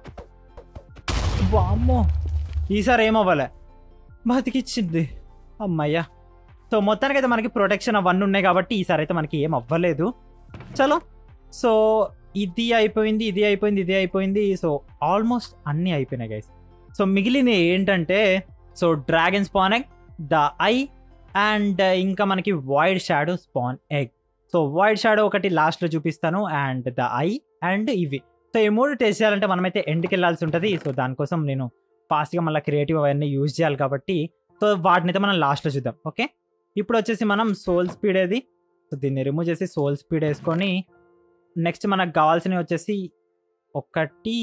వామ్మో ఈసారి ఏమవ్వలే బతికిచ్చింది అమ్మయ్యా సో మొత్తానికైతే మనకి ప్రొటెక్షన్ అవన్నీ ఉన్నాయి కాబట్టి ఈసారి అయితే మనకి ఏం అవ్వలేదు చలో సో ఇది అయిపోయింది ఇది అయిపోయింది ఇది అయిపోయింది సో ఆల్మోస్ట్ అన్నీ అయిపోయినాయి గైస్ సో మిగిలిన ఏంటంటే so dragon spawn egg the eye and ఇంకా మనకి wide shadow spawn egg so wide shadow ఒకటి లాస్ట్లో చూపిస్తాను అండ్ ద ఐ అండ్ ఇవి సో ఈ మూడు టేస్ట్ చేయాలంటే మనమైతే ఎండ్కి వెళ్ళాల్సి ఉంటుంది సో దానికోసం నేను ఫాస్ట్గా మళ్ళీ క్రియేటివ్ అవన్నీ యూజ్ చేయాలి కాబట్టి సో వాటిని అయితే మనం లాస్ట్లో చూద్దాం ఓకే ఇప్పుడు వచ్చేసి మనం సోల్ స్పీడ్ ఏది సో దీన్ని రిమూవ్ చేసి సోల్ స్పీడ్ వేసుకొని నెక్స్ట్ మనకు కావాల్సినవి వచ్చేసి ఒకటి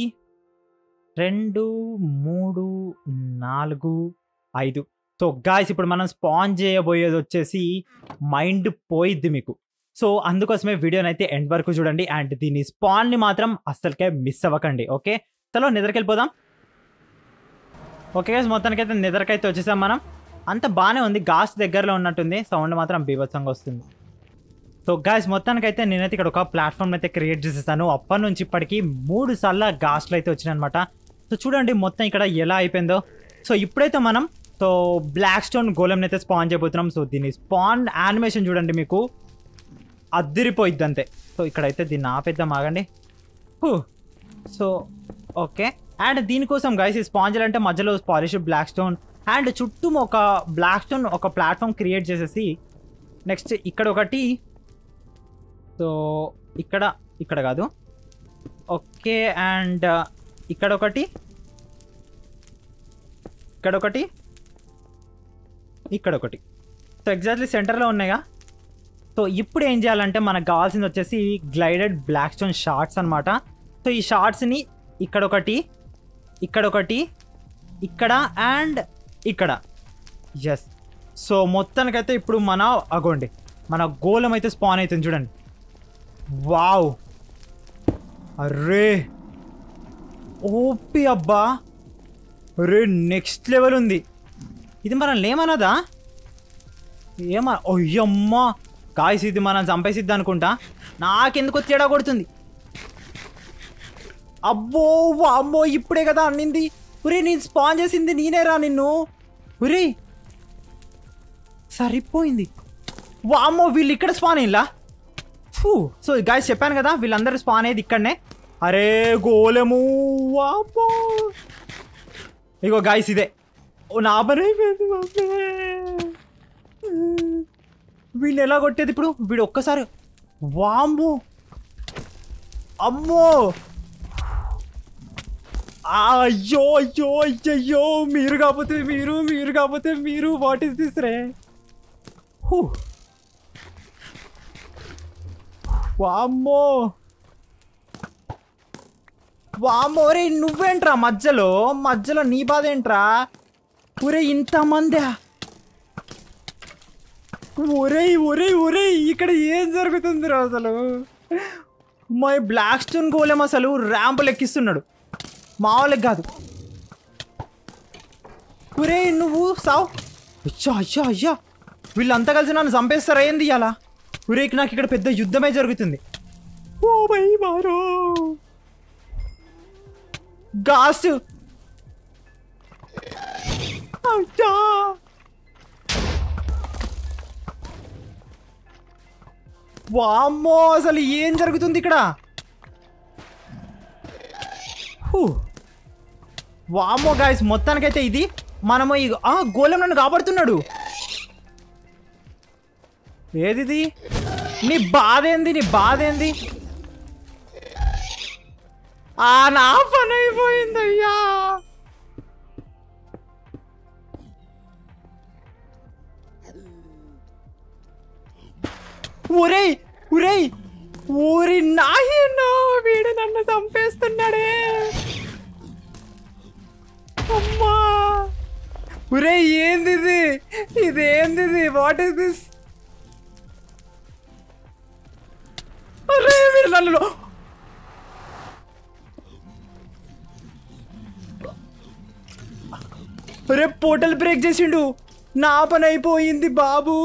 రెండు మూడు నాలుగు ఐదు సో గాయస్ ఇప్పుడు మనం స్పాన్ చేయబోయేది వచ్చేసి మైండ్ పోయిద్ది మీకు సో అందుకోసమే వీడియోని అయితే ఎండ్ వరకు చూడండి అండ్ దీని స్పాన్ని మాత్రం అస్సలకే మిస్ అవ్వకండి ఓకే చలో నిద్రకెళ్ళిపోదాం ఓకే గైస్ మొత్తానికైతే నిద్రకైతే వచ్చేసాం మనం అంత బాగానే ఉంది గాస్ దగ్గరలో ఉన్నట్టుంది సౌండ్ మాత్రం బీభత్సంగా వస్తుంది సో గాయస్ మొత్తానికైతే నేనైతే ఇక్కడ ఒక ప్లాట్ఫామ్ అయితే క్రియేట్ చేసేసాను అప్పటి నుంచి ఇప్పటికి మూడు సార్లు గాస్ట్లు అయితే వచ్చినాయి అనమాట సో చూడండి మొత్తం ఇక్కడ ఎలా అయిపోయిందో సో ఇప్పుడైతే మనం సో బ్లాక్ స్టోన్ గోలెంని అయితే స్పాన్ చేయబోతున్నాం సో దీని స్పాన్ యానిమేషన్ చూడండి మీకు అద్దిరిపోయిద్ది అంతే సో ఇక్కడైతే దీన్ని ఆపేద్దాం ఆగండి హూ. సో ఓకే అండ్ దీనికోసం గైస్ ఈ స్పాంజల్ అంటే మధ్యలో పాలిష్ బ్లాక్ స్టోన్ అండ్ చుట్టూ ఒక బ్లాక్ స్టోన్ ఒక ప్లాట్ఫామ్ క్రియేట్ చేసేసి నెక్స్ట్ ఇక్కడ ఒకటి సో ఇక్కడ ఇక్కడ కాదు ఓకే అండ్ ఇక్కడ ఒకటి ఇక్కడ ఒకటి ఇక్కడ ఒకటి సో ఎగ్జాక్ట్లీ సెంటర్లో ఉన్నాయిగా సో ఇప్పుడు ఏం చేయాలంటే మనకు కావాల్సింది వచ్చేసి గ్లైడెడ్ బ్లాక్ స్టోన్ షార్ట్స్ అనమాట సో ఈ షార్ట్స్ని ఇక్కడ ఒకటి ఇక్కడ ఒకటి ఇక్కడ అండ్ ఇక్కడ ఎస్ సో మొత్తానికైతే ఇప్పుడు మన అగోండి మన గోళం అయితే స్పాన్ అవుతుంది చూడండి వావ్ అర్రే ఓపి అబ్బా అరే నెక్స్ట్ లెవెల్ ఉంది ఇది మనం లేమన్నదా ఏమ అయ్యమ్మా కాయస్ ఇది మనం చంపేసిద్ది అనుకుంటా నాకెందుకు తేడా కొడుతుంది అబ్బో అమ్మో ఇప్పుడే కదా అన్నింది ఒరే నేను స్పాన్ చేసింది నేనేరా నిన్ను ఒరే సరిపోయింది వామ్మో వీళ్ళు ఇక్కడ స్పాన్ అయ్యిలా ఫూ సో గాయస్ చెప్పాను కదా వీళ్ళందరూ స్పాన్ అయ్యేది ఇక్కడనే అరే గోలెము వామ్మో ఇగో గాయస్ ఇదే ఓ నా పని అయిపోయింది బాబే. వీళ్ళు ఎలా కొట్టేది ఇప్పుడు వీడు ఒక్కసారి వామ్మో అమ్మో ఆ, అయ్యో అయ్యో అయ్యయ్యో మీరు కాకపోతే మీరు మీరు కాకపోతే మీరు వాట్ ఇస్ దిస్ రే హూ. వామ్మో వామోరే నువ్వేంట్రా మధ్యలో మధ్యలో నీ బాధ ఏంట్రా ఒరే ఇంతమంది ఒరేయ్ ఒరేయ్ ఒరేయ్ ఇక్కడ ఏం జరుగుతుందిరా అసలు మై బ్లాక్ స్టోన్ గోలెం అసలు ర్యాంప్ లెక్కిస్తున్నాడు మామూలుగా కాదు ఒరే నువ్వు సావు అయ్యా అయ్యా అయ్యా వీళ్ళంతా కలిసి నన్ను చంపేస్తారా ఏంది ఇవాళ ఒరేకి నాకు ఇక్కడ పెద్ద యుద్ధమే జరుగుతుంది ఓ బై మారో గాస్ట్ అయ్యా వామ్మో అసలు ఏం జరుగుతుంది ఇక్కడ హూ. వామ్మో గాయస్ మొత్తానికైతే ఇది మనము ఈ ఆ గోళం నన్ను కాపాడుతున్నాడు ఏదిది నీ బాధ ఏంది నీ బాధ ఏంది ఆ నా పని అయిపోయిందయ్యా ఒరేయ్ ఒరేయ్ ఊరి నాయనో వీడు నన్ను చంపేస్తున్నాడే అమ్మా ఒరే ఏంది ఇది ఇదేంది ఇది వాట్ ఇస్ దిస్ అరే వీడు నన్ను అరే పోర్టల్ బ్రేక్ చేసిండు నా పని అయిపోయింది బాబు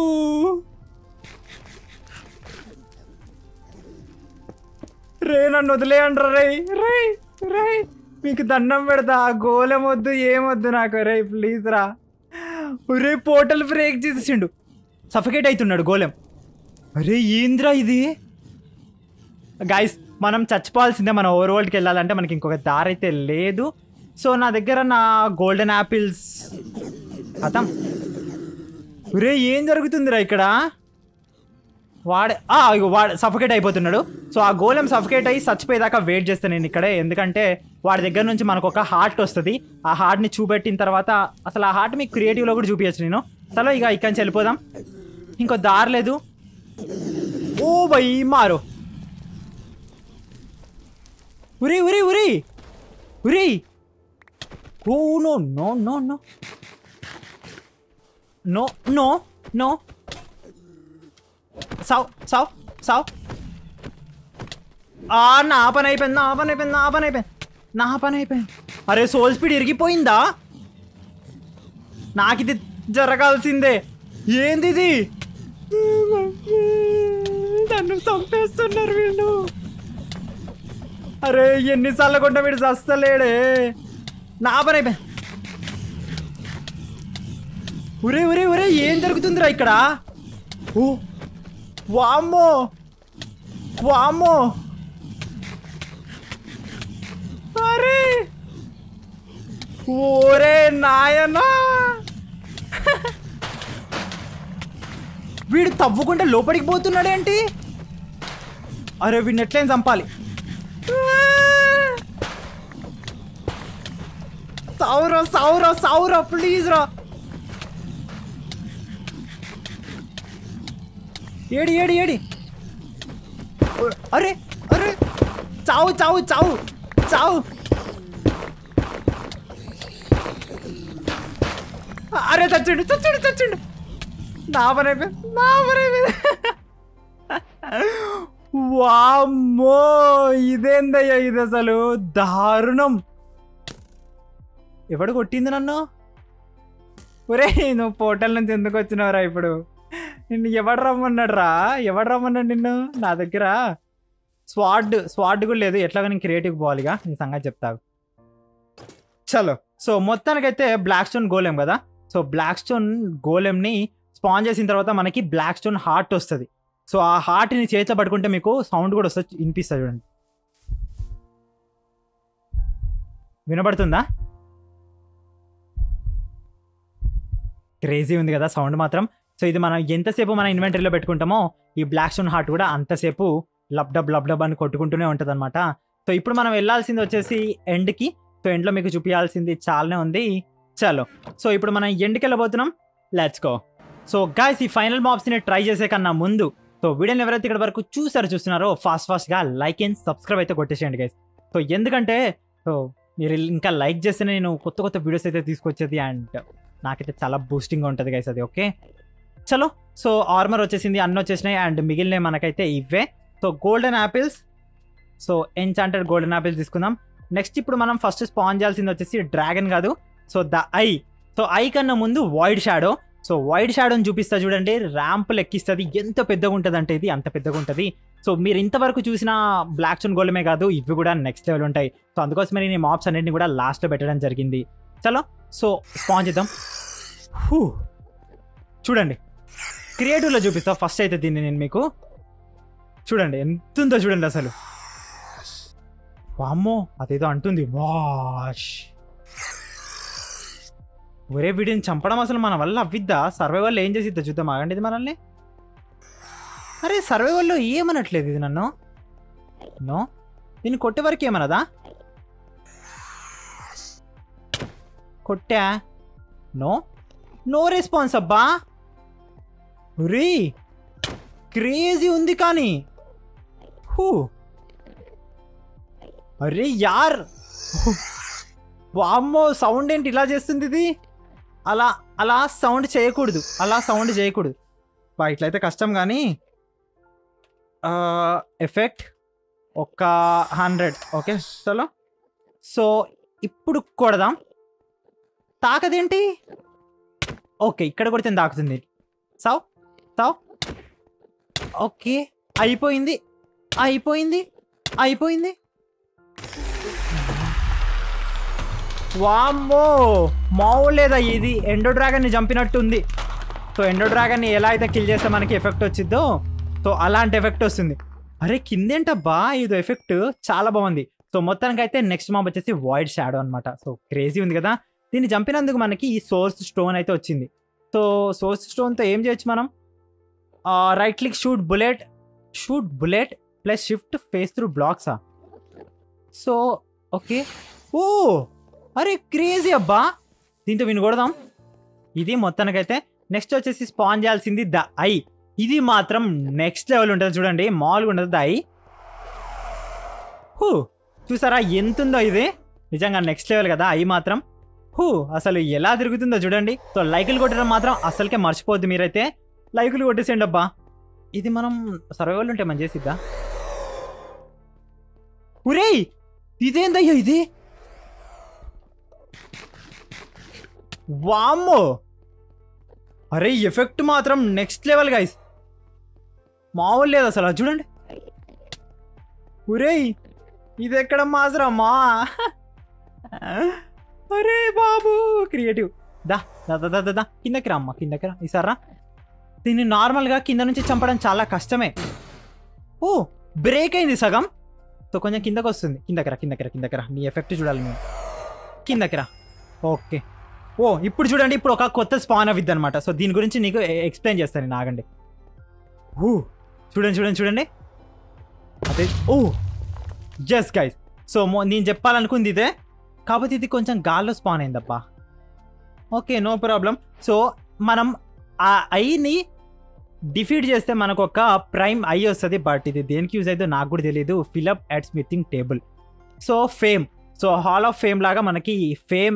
రే నన్ను వదిలేయండి రే రే రే మీకు దండం పెడతా గోలెం వద్దు ఏమొద్దు నాకు రే ప్లీజ్ రా రే పోర్టల్ బ్రేక్ చేసేసిండు సఫకేట్ అవుతున్నాడు గోలెం అరే ఏంద్రా ఇది గాయస్ మనం చచ్చిపోవాల్సిందే మన ఓవర్ వరల్డ్కి వెళ్ళాలంటే మనకి ఇంకొక దారి అయితే లేదు సో నా దగ్గర నా గోల్డెన్ యాపిల్స్ అతం రే ఏం జరుగుతుందిరా ఇక్కడ వాడే ఆ, ఇగో వాడు సఫకేట్ అయిపోతున్నాడు సో ఆ గోళం సఫకేట్ అయ్యి చచ్చిపోయేదాకా వెయిట్ చేస్తాను నేను ఇక్కడే ఎందుకంటే వాడి దగ్గర నుంచి మనకు ఒక హార్ట్ వస్తుంది ఆ హార్ట్ని చూపెట్టిన తర్వాత అసలు ఆ హార్ట్ మీకు క్రియేటివ్లో కూడా చూపించచ్చు నేను చలో ఇక ఇక్కడి నుంచి వెళ్ళిపోదాం ఇంకో దారి లేదు ఓ బై మారు ఉరి ఉరి ఉరి ఉరి oh no no no no no no no సావ్ సావ్ సావ్ ఆ నా పని అయిపోయింది నా పని అయిపోయింది నా పని అయిపోయింది నా పని అయిపోయింది అరే సోల్ స్పీడ్ ఇరిగిపోయిందా నాకు ఇది జరగాల్సిందే ఏంది ఇది నన్ను చంపేస్తున్నారు వీళ్ళు అరే ఎన్నిసార్లు కొంట వీడు చస్తలేడే నా పని అయిపోయింది ఉరే ఉరే ఉరే ఏం జరుగుతుందిరా ఇక్కడ ఓ వామ్మో వామ్మో అరే ఓరే నాయనా వీడు తవ్వుకుంటే లోపలికి పోతున్నాడేంటి అరే వీడిని ఎట్లయినా చంపాలి సావురా సావురా సావురా ప్లీజ్ రా ఏడి ఏడి ఏడి ఓ, అరే అరే చావు చావు చావు చావు అరే చచ్చిండు చచ్చిండు చచ్చిండు నా పని అయిపోయింది నా పని అయిపోయింది వామ్మో ఇదేందయ్యా ఇది అసలు దారుణం ఎవడు కొట్టింది నన్ను ఒరే నువ్వు పోర్టల్ నుంచి ఎందుకు వచ్చినావురా ఇప్పుడు నిన్ను ఎవడు రమ్మన్నాడు రా ఎవడు రమ్మన్నాడు నిన్ను నా దగ్గర స్వాడ్ స్వాడ్ కూడా లేదు ఎట్లాగా నేను క్రియేటివ్ పోవాలిగా నీ సంగతి చెప్తావు చలో సో మొత్తానికైతే బ్లాక్ స్టోన్ గోలెం కదా సో బ్లాక్ స్టోన్ గోలెంని స్పాన్ చేసిన తర్వాత మనకి బ్లాక్ స్టోన్ హార్ట్ వస్తుంది సో ఆ హార్ట్ని చేతిలో పట్టుకుంటే మీకు సౌండ్ కూడా వస్తుంది వినిపిస్తుంది చూడండి వినపడుతుందా క్రేజీ ఉంది కదా సౌండ్ మాత్రం సో ఇది మనం ఎంతసేపు మన ఇన్వెంటరీలో పెట్టుకుంటామో ఈ బ్లాక్ స్టోన్ హార్ట్ కూడా అంతసేపు లబ్ డబ్ లబ్ డబ్ అని కొట్టుకుంటూనే ఉంటుంది అనమాట సో ఇప్పుడు మనం వెళ్ళాల్సింది వచ్చేసి ఎండ్కి సో ఎండ్లో మీకు చూపించాల్సింది చాలానే ఉంది చలో సో ఇప్పుడు మనం ఎండ్కి వెళ్ళబోతున్నాం లెట్స్ గో సో గాయస్ ఈ ఫైనల్ మాప్స్ని ట్రై చేసే కన్నా ముందు సో వీడియోని ఎవరైతే ఇక్కడ వరకు చూసారో చూస్తున్నారో ఫాస్ట్ ఫాస్ట్గా లైక్ అండ్ సబ్స్క్రైబ్ అయితే కొట్టేసేయండి గైస్ సో ఎందుకంటే సో మీరు ఇంకా లైక్ చేస్తే నేను కొత్త కొత్త వీడియోస్ అయితే తీసుకొచ్చేది అండ్ నాకైతే చాలా బూస్టింగ్గా ఉంటుంది గైస్ అది ఓకే చలో సో ఆర్మర్ వచ్చేసింది అన్నీ వచ్చేసినాయి అండ్ మిగిలినవి మనకైతే ఇవే so golden apples so enchanted golden apples తీసుకుందాం నెక్స్ట్ ఇప్పుడు మనం ఫస్ట్ స్పాన్ చేయాల్సింది వచ్చేసి డ్రాగన్ కాదు so the eye so eye కన్నా ముందు వైడ్ షాడో సో వైడ్ షాడోని చూపిస్తా చూడండి ర్యాంప్ లెక్కిస్తుంది ఎంత పెద్దగా ఉంటుంది అంటే ఇది అంత పెద్దగా ఉంటుంది సో మీరు ఇంతవరకు చూసిన బ్లాక్ స్టోన్ గోల్డమే కాదు ఇవి కూడా నెక్స్ట్ లెవెల్ ఉంటాయి సో అందుకోసమే నేను ఈ మాప్స్ అన్నింటిని కూడా లాస్ట్లో పెట్టడం జరిగింది చలో సో స్పాన్ చేద్దాం హూ. చూడండి క్రియేటివ్లో చూపిస్తా ఫస్ట్ అయితే దీన్ని నేను మీకు చూడండి ఎంత ఉందో చూడండి అసలు వామ్మో అదేదో అంటుంది వాష్ ఒరే వీడిని చంపడం అసలు మన వల్ల అవ్విద్దా సర్వైవల్ ఏం చేసిద్దా చూద్దాం ఆగండి ఇది మనల్ని అరే సర్వైవల్లో ఏమనట్లేదు ఇది నన్ను నో దీన్ని కొట్టే వరకు ఏమన్నదా కొట్టా నో నో రెస్పాన్స్ అబ్బా రీ క్రేజీ ఉంది కానీ హూ అరే యార్ వామ్మో సౌండ్ ఏంటి ఇలా చేస్తుంది ఇది అలా అలా సౌండ్ చేయకూడదు అలా సౌండ్ చేయకూడదు బా ఇట్లయితే కష్టం కానీ ఎఫెక్ట్ ఒక హండ్రెడ్ ఓకే చలో సో ఇప్పుడు కొడదాం తాకదేంటి ఓకే ఇక్కడ కొడితే తాకుతుంది సావ్ సావ్ ఓకే అయిపోయింది అయిపోయింది అయిపోయింది వామ్మో మామూలు లేదా ఇది ఎండో డ్రాగన్ని చంపినట్టు ఉంది సో ఎండో డ్రాగన్ని ఎలా అయితే కిల్ చేస్తే మనకి ఎఫెక్ట్ వచ్చిద్దో సో అలాంటి ఎఫెక్ట్ వస్తుంది అరే కిందేంటబ్బా ఇది ఎఫెక్ట్ చాలా బాగుంది సో మొత్తానికి అయితే నెక్స్ట్ మాబ్ వచ్చేసి వాయిడ్ షాడో అనమాట సో క్రేజీ ఉంది కదా దీన్ని చంపినందుకు మనకి ఈ సోర్స్ స్టోన్ అయితే వచ్చింది సో సోర్స్ స్టోన్తో ఏం చేయొచ్చు మనం right click shoot bullet shoot bullet plus shift face through బ్లాక్సా సో ఓకే ఓ అరే క్రేజీ అబ్బా దీంతో విని కొడదాం ఇది మొత్తానికైతే నెక్స్ట్ వచ్చేసి స్పాన్ చేయాల్సింది ద ఐ ఇది మాత్రం నెక్స్ట్ లెవెల్ ఉంటుంది చూడండి మామూలుగా ఉండదు ద ఐ హూ చూసారా ఎంత ఉందో ఇది నిజంగా నెక్స్ట్ లెవెల్ కదా ఐ మాత్రం హూ అసలు ఎలా తిరుగుతుందో చూడండి సో లైకులు కొట్టడం మాత్రం అసలుకే మర్చిపోద్దు మీరైతే లైకులు కొట్టేసేయండి అబ్బా ఇది మనం సర్వైవల్ ఉంటే మనం చేసిద్దా ఉరేయ్ ఇదేందయ్యా ఇది వామ్మో అరే ఎఫెక్ట్ మాత్రం నెక్స్ట్ లెవెల్ గైస్ మామూలు లేదు అసలు అది చూడండి ఉరేయ్ ఇది ఎక్కడ మాసరా మా అరే బాబు క్రియేటివ్ దా దా దా దా, దా దా కిందకి రా అమ్మ కిందకి రా ఈసారా దీన్ని నార్మల్గా కింద నుంచి చంపడం చాలా కష్టమే ఓ బ్రేక్ అయింది సగం సో కొంచెం కిందకి వస్తుంది కిందకి రా కిందకి రా కిందకి రా నీ ఎఫెక్ట్ చూడాలి మేము కిందకి రా ఓకే ఓ ఇప్పుడు చూడండి ఇప్పుడు ఒక కొత్త స్పాన్ అవిద్ది అనమాట సో దీని గురించి నీకు ఎక్స్ప్లెయిన్ చేస్తాను నేను ఆగండి ఊ చూడండి చూడండి చూడండి అదే ఓ జస్ట్ గైస్ సో మో నేను చెప్పాలనుకుంది ఇదే కాకపోతే ఇది కొంచెం గాల్లో స్పాన్ అయిందబ్బా ఓకే నో ప్రాబ్లం సో మనం ఆ ఐని డిఫీట్ చేస్తే మనకు ఒక ప్రైమ్ ఐ వస్తుంది బట్ ఇది దేనికి యూజ్ అయితే నాకు కూడా తెలియదు fill up at smithing table so fame so hall of fame లాగా మనకి ఫేమ్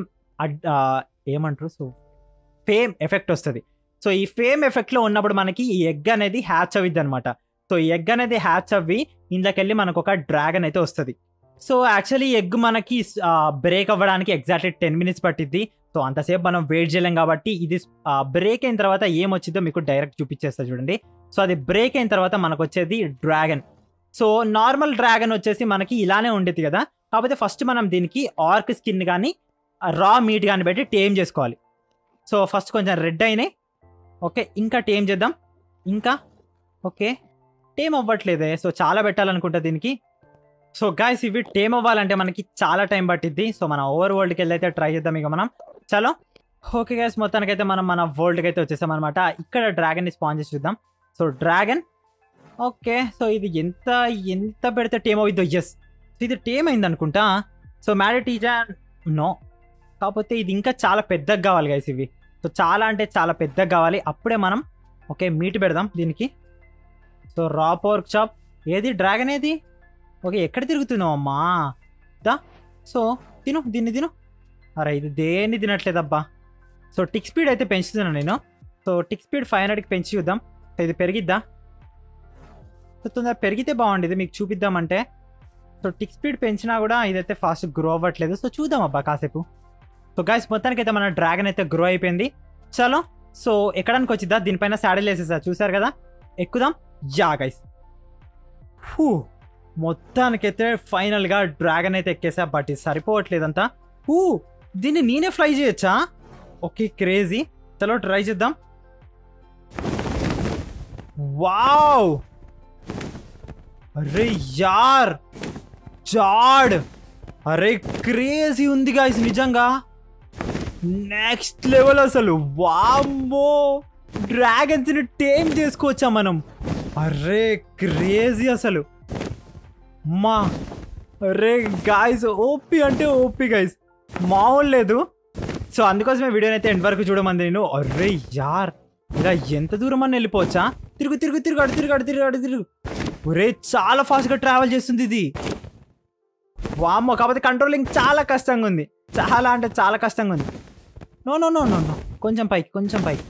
ఏమంటారు సో ఫేమ్ ఎఫెక్ట్ వస్తుంది సో ఈ ఫేమ్ ఎఫెక్ట్లో ఉన్నప్పుడు మనకి ఈ ఎగ్ అనేది హ్యాచ్ అవిద్ది అనమాట సో ఈ ఎగ్ అనేది హ్యాచ్ అవ్వి ఇందులోకెళ్ళి మనకు ఒక డ్రాగన్ అయితే వస్తుంది సో యాక్చువల్లీ ఎగ్ మనకి బ్రేక్ అవ్వడానికి ఎగ్జాక్ట్లీ టెన్ మినిట్స్ పట్టిద్ది సో అంతసేపు మనం వెయిట్ చేయలేం కాబట్టి ఇది బ్రేక్ అయిన తర్వాత ఏం వచ్చిందో మీకు డైరెక్ట్ చూపించేస్తా చూడండి సో అది బ్రేక్ అయిన తర్వాత మనకు వచ్చేది డ్రాగన్ సో నార్మల్ డ్రాగన్ వచ్చేసి మనకి ఇలానే ఉండేది కదా కాకపోతే ఫస్ట్ మనం దీనికి ఆర్క్ స్కిన్ కానీ రా మీట్ కానీ పెట్టి టేమ్ చేసుకోవాలి సో ఫస్ట్ కొంచెం రెడ్ అయినాయి ఓకే ఇంకా టేమ్ చేద్దాం ఇంకా ఓకే టేమ్ అవ్వట్లేదే సో చాలా పెట్టాలనుకుంటా దీనికి సో గాయస్ ఇవి టేమ్ అవ్వాలంటే మనకి చాలా టైం పట్టిద్ది సో మన ఓవర్ వరల్డ్కి వెళ్ళి అయితే ట్రై చేద్దాం ఇక మనం చలో ఓకే గైస్ మొత్తానికైతే మనం మన వరల్డ్కి అయితే వచ్చేసాం అనమాట ఇక్కడ డ్రాగన్ని స్పాన్ చేసి చూద్దాం సో డ్రాగన్ ఓకే సో ఇది ఎంత ఎంత పెడితే టేమ్ అవుద్దో ఎస్ సో ఇది టేమ్ అయింది అనుకుంటా సో మ్యారీ టీచర్ నో కాకపోతే ఇది ఇంకా చాలా పెద్దగా కావాలి గైస్ ఇవి సో చాలా అంటే చాలా పెద్దగా కావాలి అప్పుడే మనం ఓకే మీట్ పెడదాం దీనికి సో రా పోర్క్ చాప్ ఏది డ్రాగన్ ఏది ఓకే ఎక్కడ తిరుగుతున్నావు అమ్మా దా సో తిను దీన్ని తిను అరే ఇది దేన్ని తినట్లేదబ్బా సో టిక్ స్పీడ్ అయితే పెంచుతున్నాను నేను సో టిక్ స్పీడ్ ఫైవ్ హండ్రెడ్కి పెంచి చూద్దాం సో ఇది పెరిగిద్దా సో తొందర పెరిగితే బాగుండేది మీకు చూపిద్దామంటే సో టిక్ స్పీడ్ పెంచినా కూడా ఇదైతే ఫాస్ట్ గ్రో అవ్వట్లేదు సో చూద్దాం అబ్బా కాసేపు సో గైస్ మొత్తానికి అయితే మన డ్రాగన్ అయితే గ్రో అయిపోయింది చలో సో ఎక్కడానికి వచ్చిద్దా దీనిపైన శాడిల్ వేసేసా చూసారు కదా ఎక్కుదాం యా గైస్ హూ మొత్తానికైతే ఫైనల్గా డ్రాగన్ అయితే ఎక్కేసా బట్ ఇది సరిపోవట్లేదంతా హూ దీన్ని నేనే ఫ్లై చేయొచ్చా ఓకే క్రేజీ చలో ట్రై చేద్దాం వావ్ అరే యార్ చాడ్ అరే క్రేజీ ఉంది గాయస్ నిజంగా నెక్స్ట్ లెవెల్ అసలు వామ్మో డ్రాగన్స్ ని టేమ్ చేసుకోవచ్చా మనం అరే క్రేజీ అసలు మా అరే గాయస్ ఓపి అంటే ఓపి గైస్ మామూలు లేదు సో అందుకోసమే వీడియోని అయితే ఎండ్ వరకు చూడమంది నేను అరే యార్ ఇలా ఎంత దూరం అని వెళ్ళిపోవచ్చా తిరుగు తిరుగు తిరుగు అడు తిరుగు అడు తిరుగు అడు తిరుగు ఒరే చాలా ఫాస్ట్గా ట్రావెల్ చేస్తుంది ఇది వామ్మో కాకపోతే కంట్రోలింగ్ చాలా కష్టంగా ఉంది చాలా అంటే చాలా కష్టంగా ఉంది no no no no no కొంచెం పైకి కొంచెం పైకి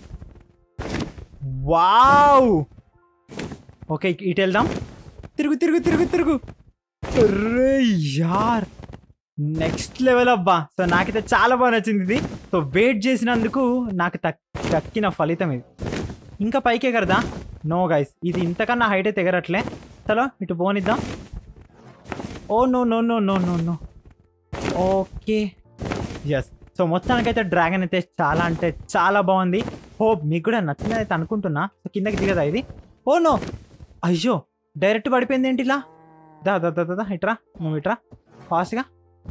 వావ్ ఓకే ఇటు వెళ్దాం తిరుగు తిరుగు తిరుగు తిరుగు అరే యార్ నెక్స్ట్ లెవెల్ అబ్బా సో నాకైతే చాలా బాగా నచ్చింది ఇది సో వెయిట్ చేసినందుకు నాకు తక్ దక్కిన ఫలితం ఇది ఇంకా పైకే కదా నో గైస్ ఇది ఇంతకన్నా హైట్ అయితే ఎగరట్లే చలో ఇటు పోనిద్దాం oh no no no no no no okay yes so మొత్తానికైతే డ్రాగన్ అయితే చాలా అంటే చాలా బాగుంది హోప్ మీకు కూడా నచ్చిందని అయితే అనుకుంటున్నా సో కిందకి దిగదా ఇది ఓ నో అయ్యో డైరెక్ట్ పడిపోయింది ఏంటి ఇలా దా దా దా దా, దా ఇట్రా నువ్వు ఇట్రా ఫాస్ట్గా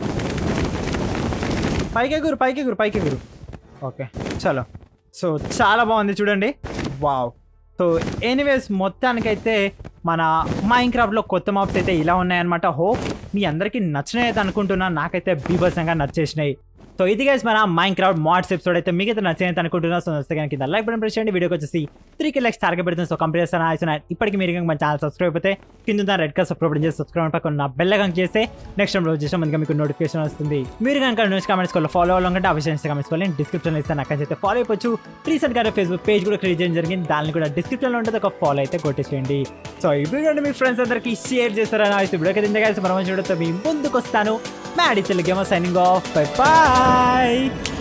పైకి ఎగురు పైకి ఎగురు పైకి ఎగురు ఓకే చలో సో చాలా బాగుంది చూడండి వావ్ సో ఎనీవేస్ మొత్తానికైతే మన మైన్ క్రాఫ్ట్లో కొత్త మాప్స్ అయితే ఇలా ఉన్నాయన్నమాట హోప్ మీ అందరికీ నచ్చినాయి అయితే అనుకుంటున్నా నాకైతే బీభత్సంగా నచ్చేసినాయి సో ఇది గైస్ మన మైన్ క్రాఫ్ట్ మాడ్స్ ఎపిసోడ్ అయితే మీకు అయితే నచ్చినైతే అనుకుంటున్నా సో నచ్చితే కనుక కింద లైక్ బటన్ ప్రెస్ చేయండి వీడియోకి వచ్చేసి త్రీ కి లైక్స్ టార్గెట్ పెడుతుంది సో కంప్లీట్ చేస్తాను ఆయుసిన ఇప్పటికి మీరు ఇంకా మన ఛానల్ సబ్స్క్రైబ్ అయితే కింద ఉన్న రెడ్ కలర్ సబ్స్క్రైబ్ చేసి సబ్స్క్రైబ్ పక్కన నా బెల్ కనుక చేస్తే నెక్స్ట్ టైం రోజు చేసిన ముందుగా మీకు నోటిఫికేషన్ వస్తుంది మీరు కనుక న్యూస్ కామెంట్స్ కూడా ఫాలో అవ్వాలంటే అవిషయం కామెంట్స్ కూడా డిస్క్రిప్షన్ ఇస్తాను అక్కడ అయితే ఫాలో అయిపోవచ్చు రీసెంట్ గా ఫేస్బుక్ పేజ్ కూడా క్రియేట్ చేయడం జరిగింది దాన్ని కూడా డిస్క్రిప్షన్ లో ఉంటుంది ఒక ఫాలో అయితే కొట్టేసేయండి సో ఈ వీడియో మీ ఫ్రెండ్స్ అందరికి షేర్ చేస్తారని అయితే వీడియో కింద కలిసి మనం చూడతో మీ ముందుకు వస్తాను Maddy Telugu signing off bye bye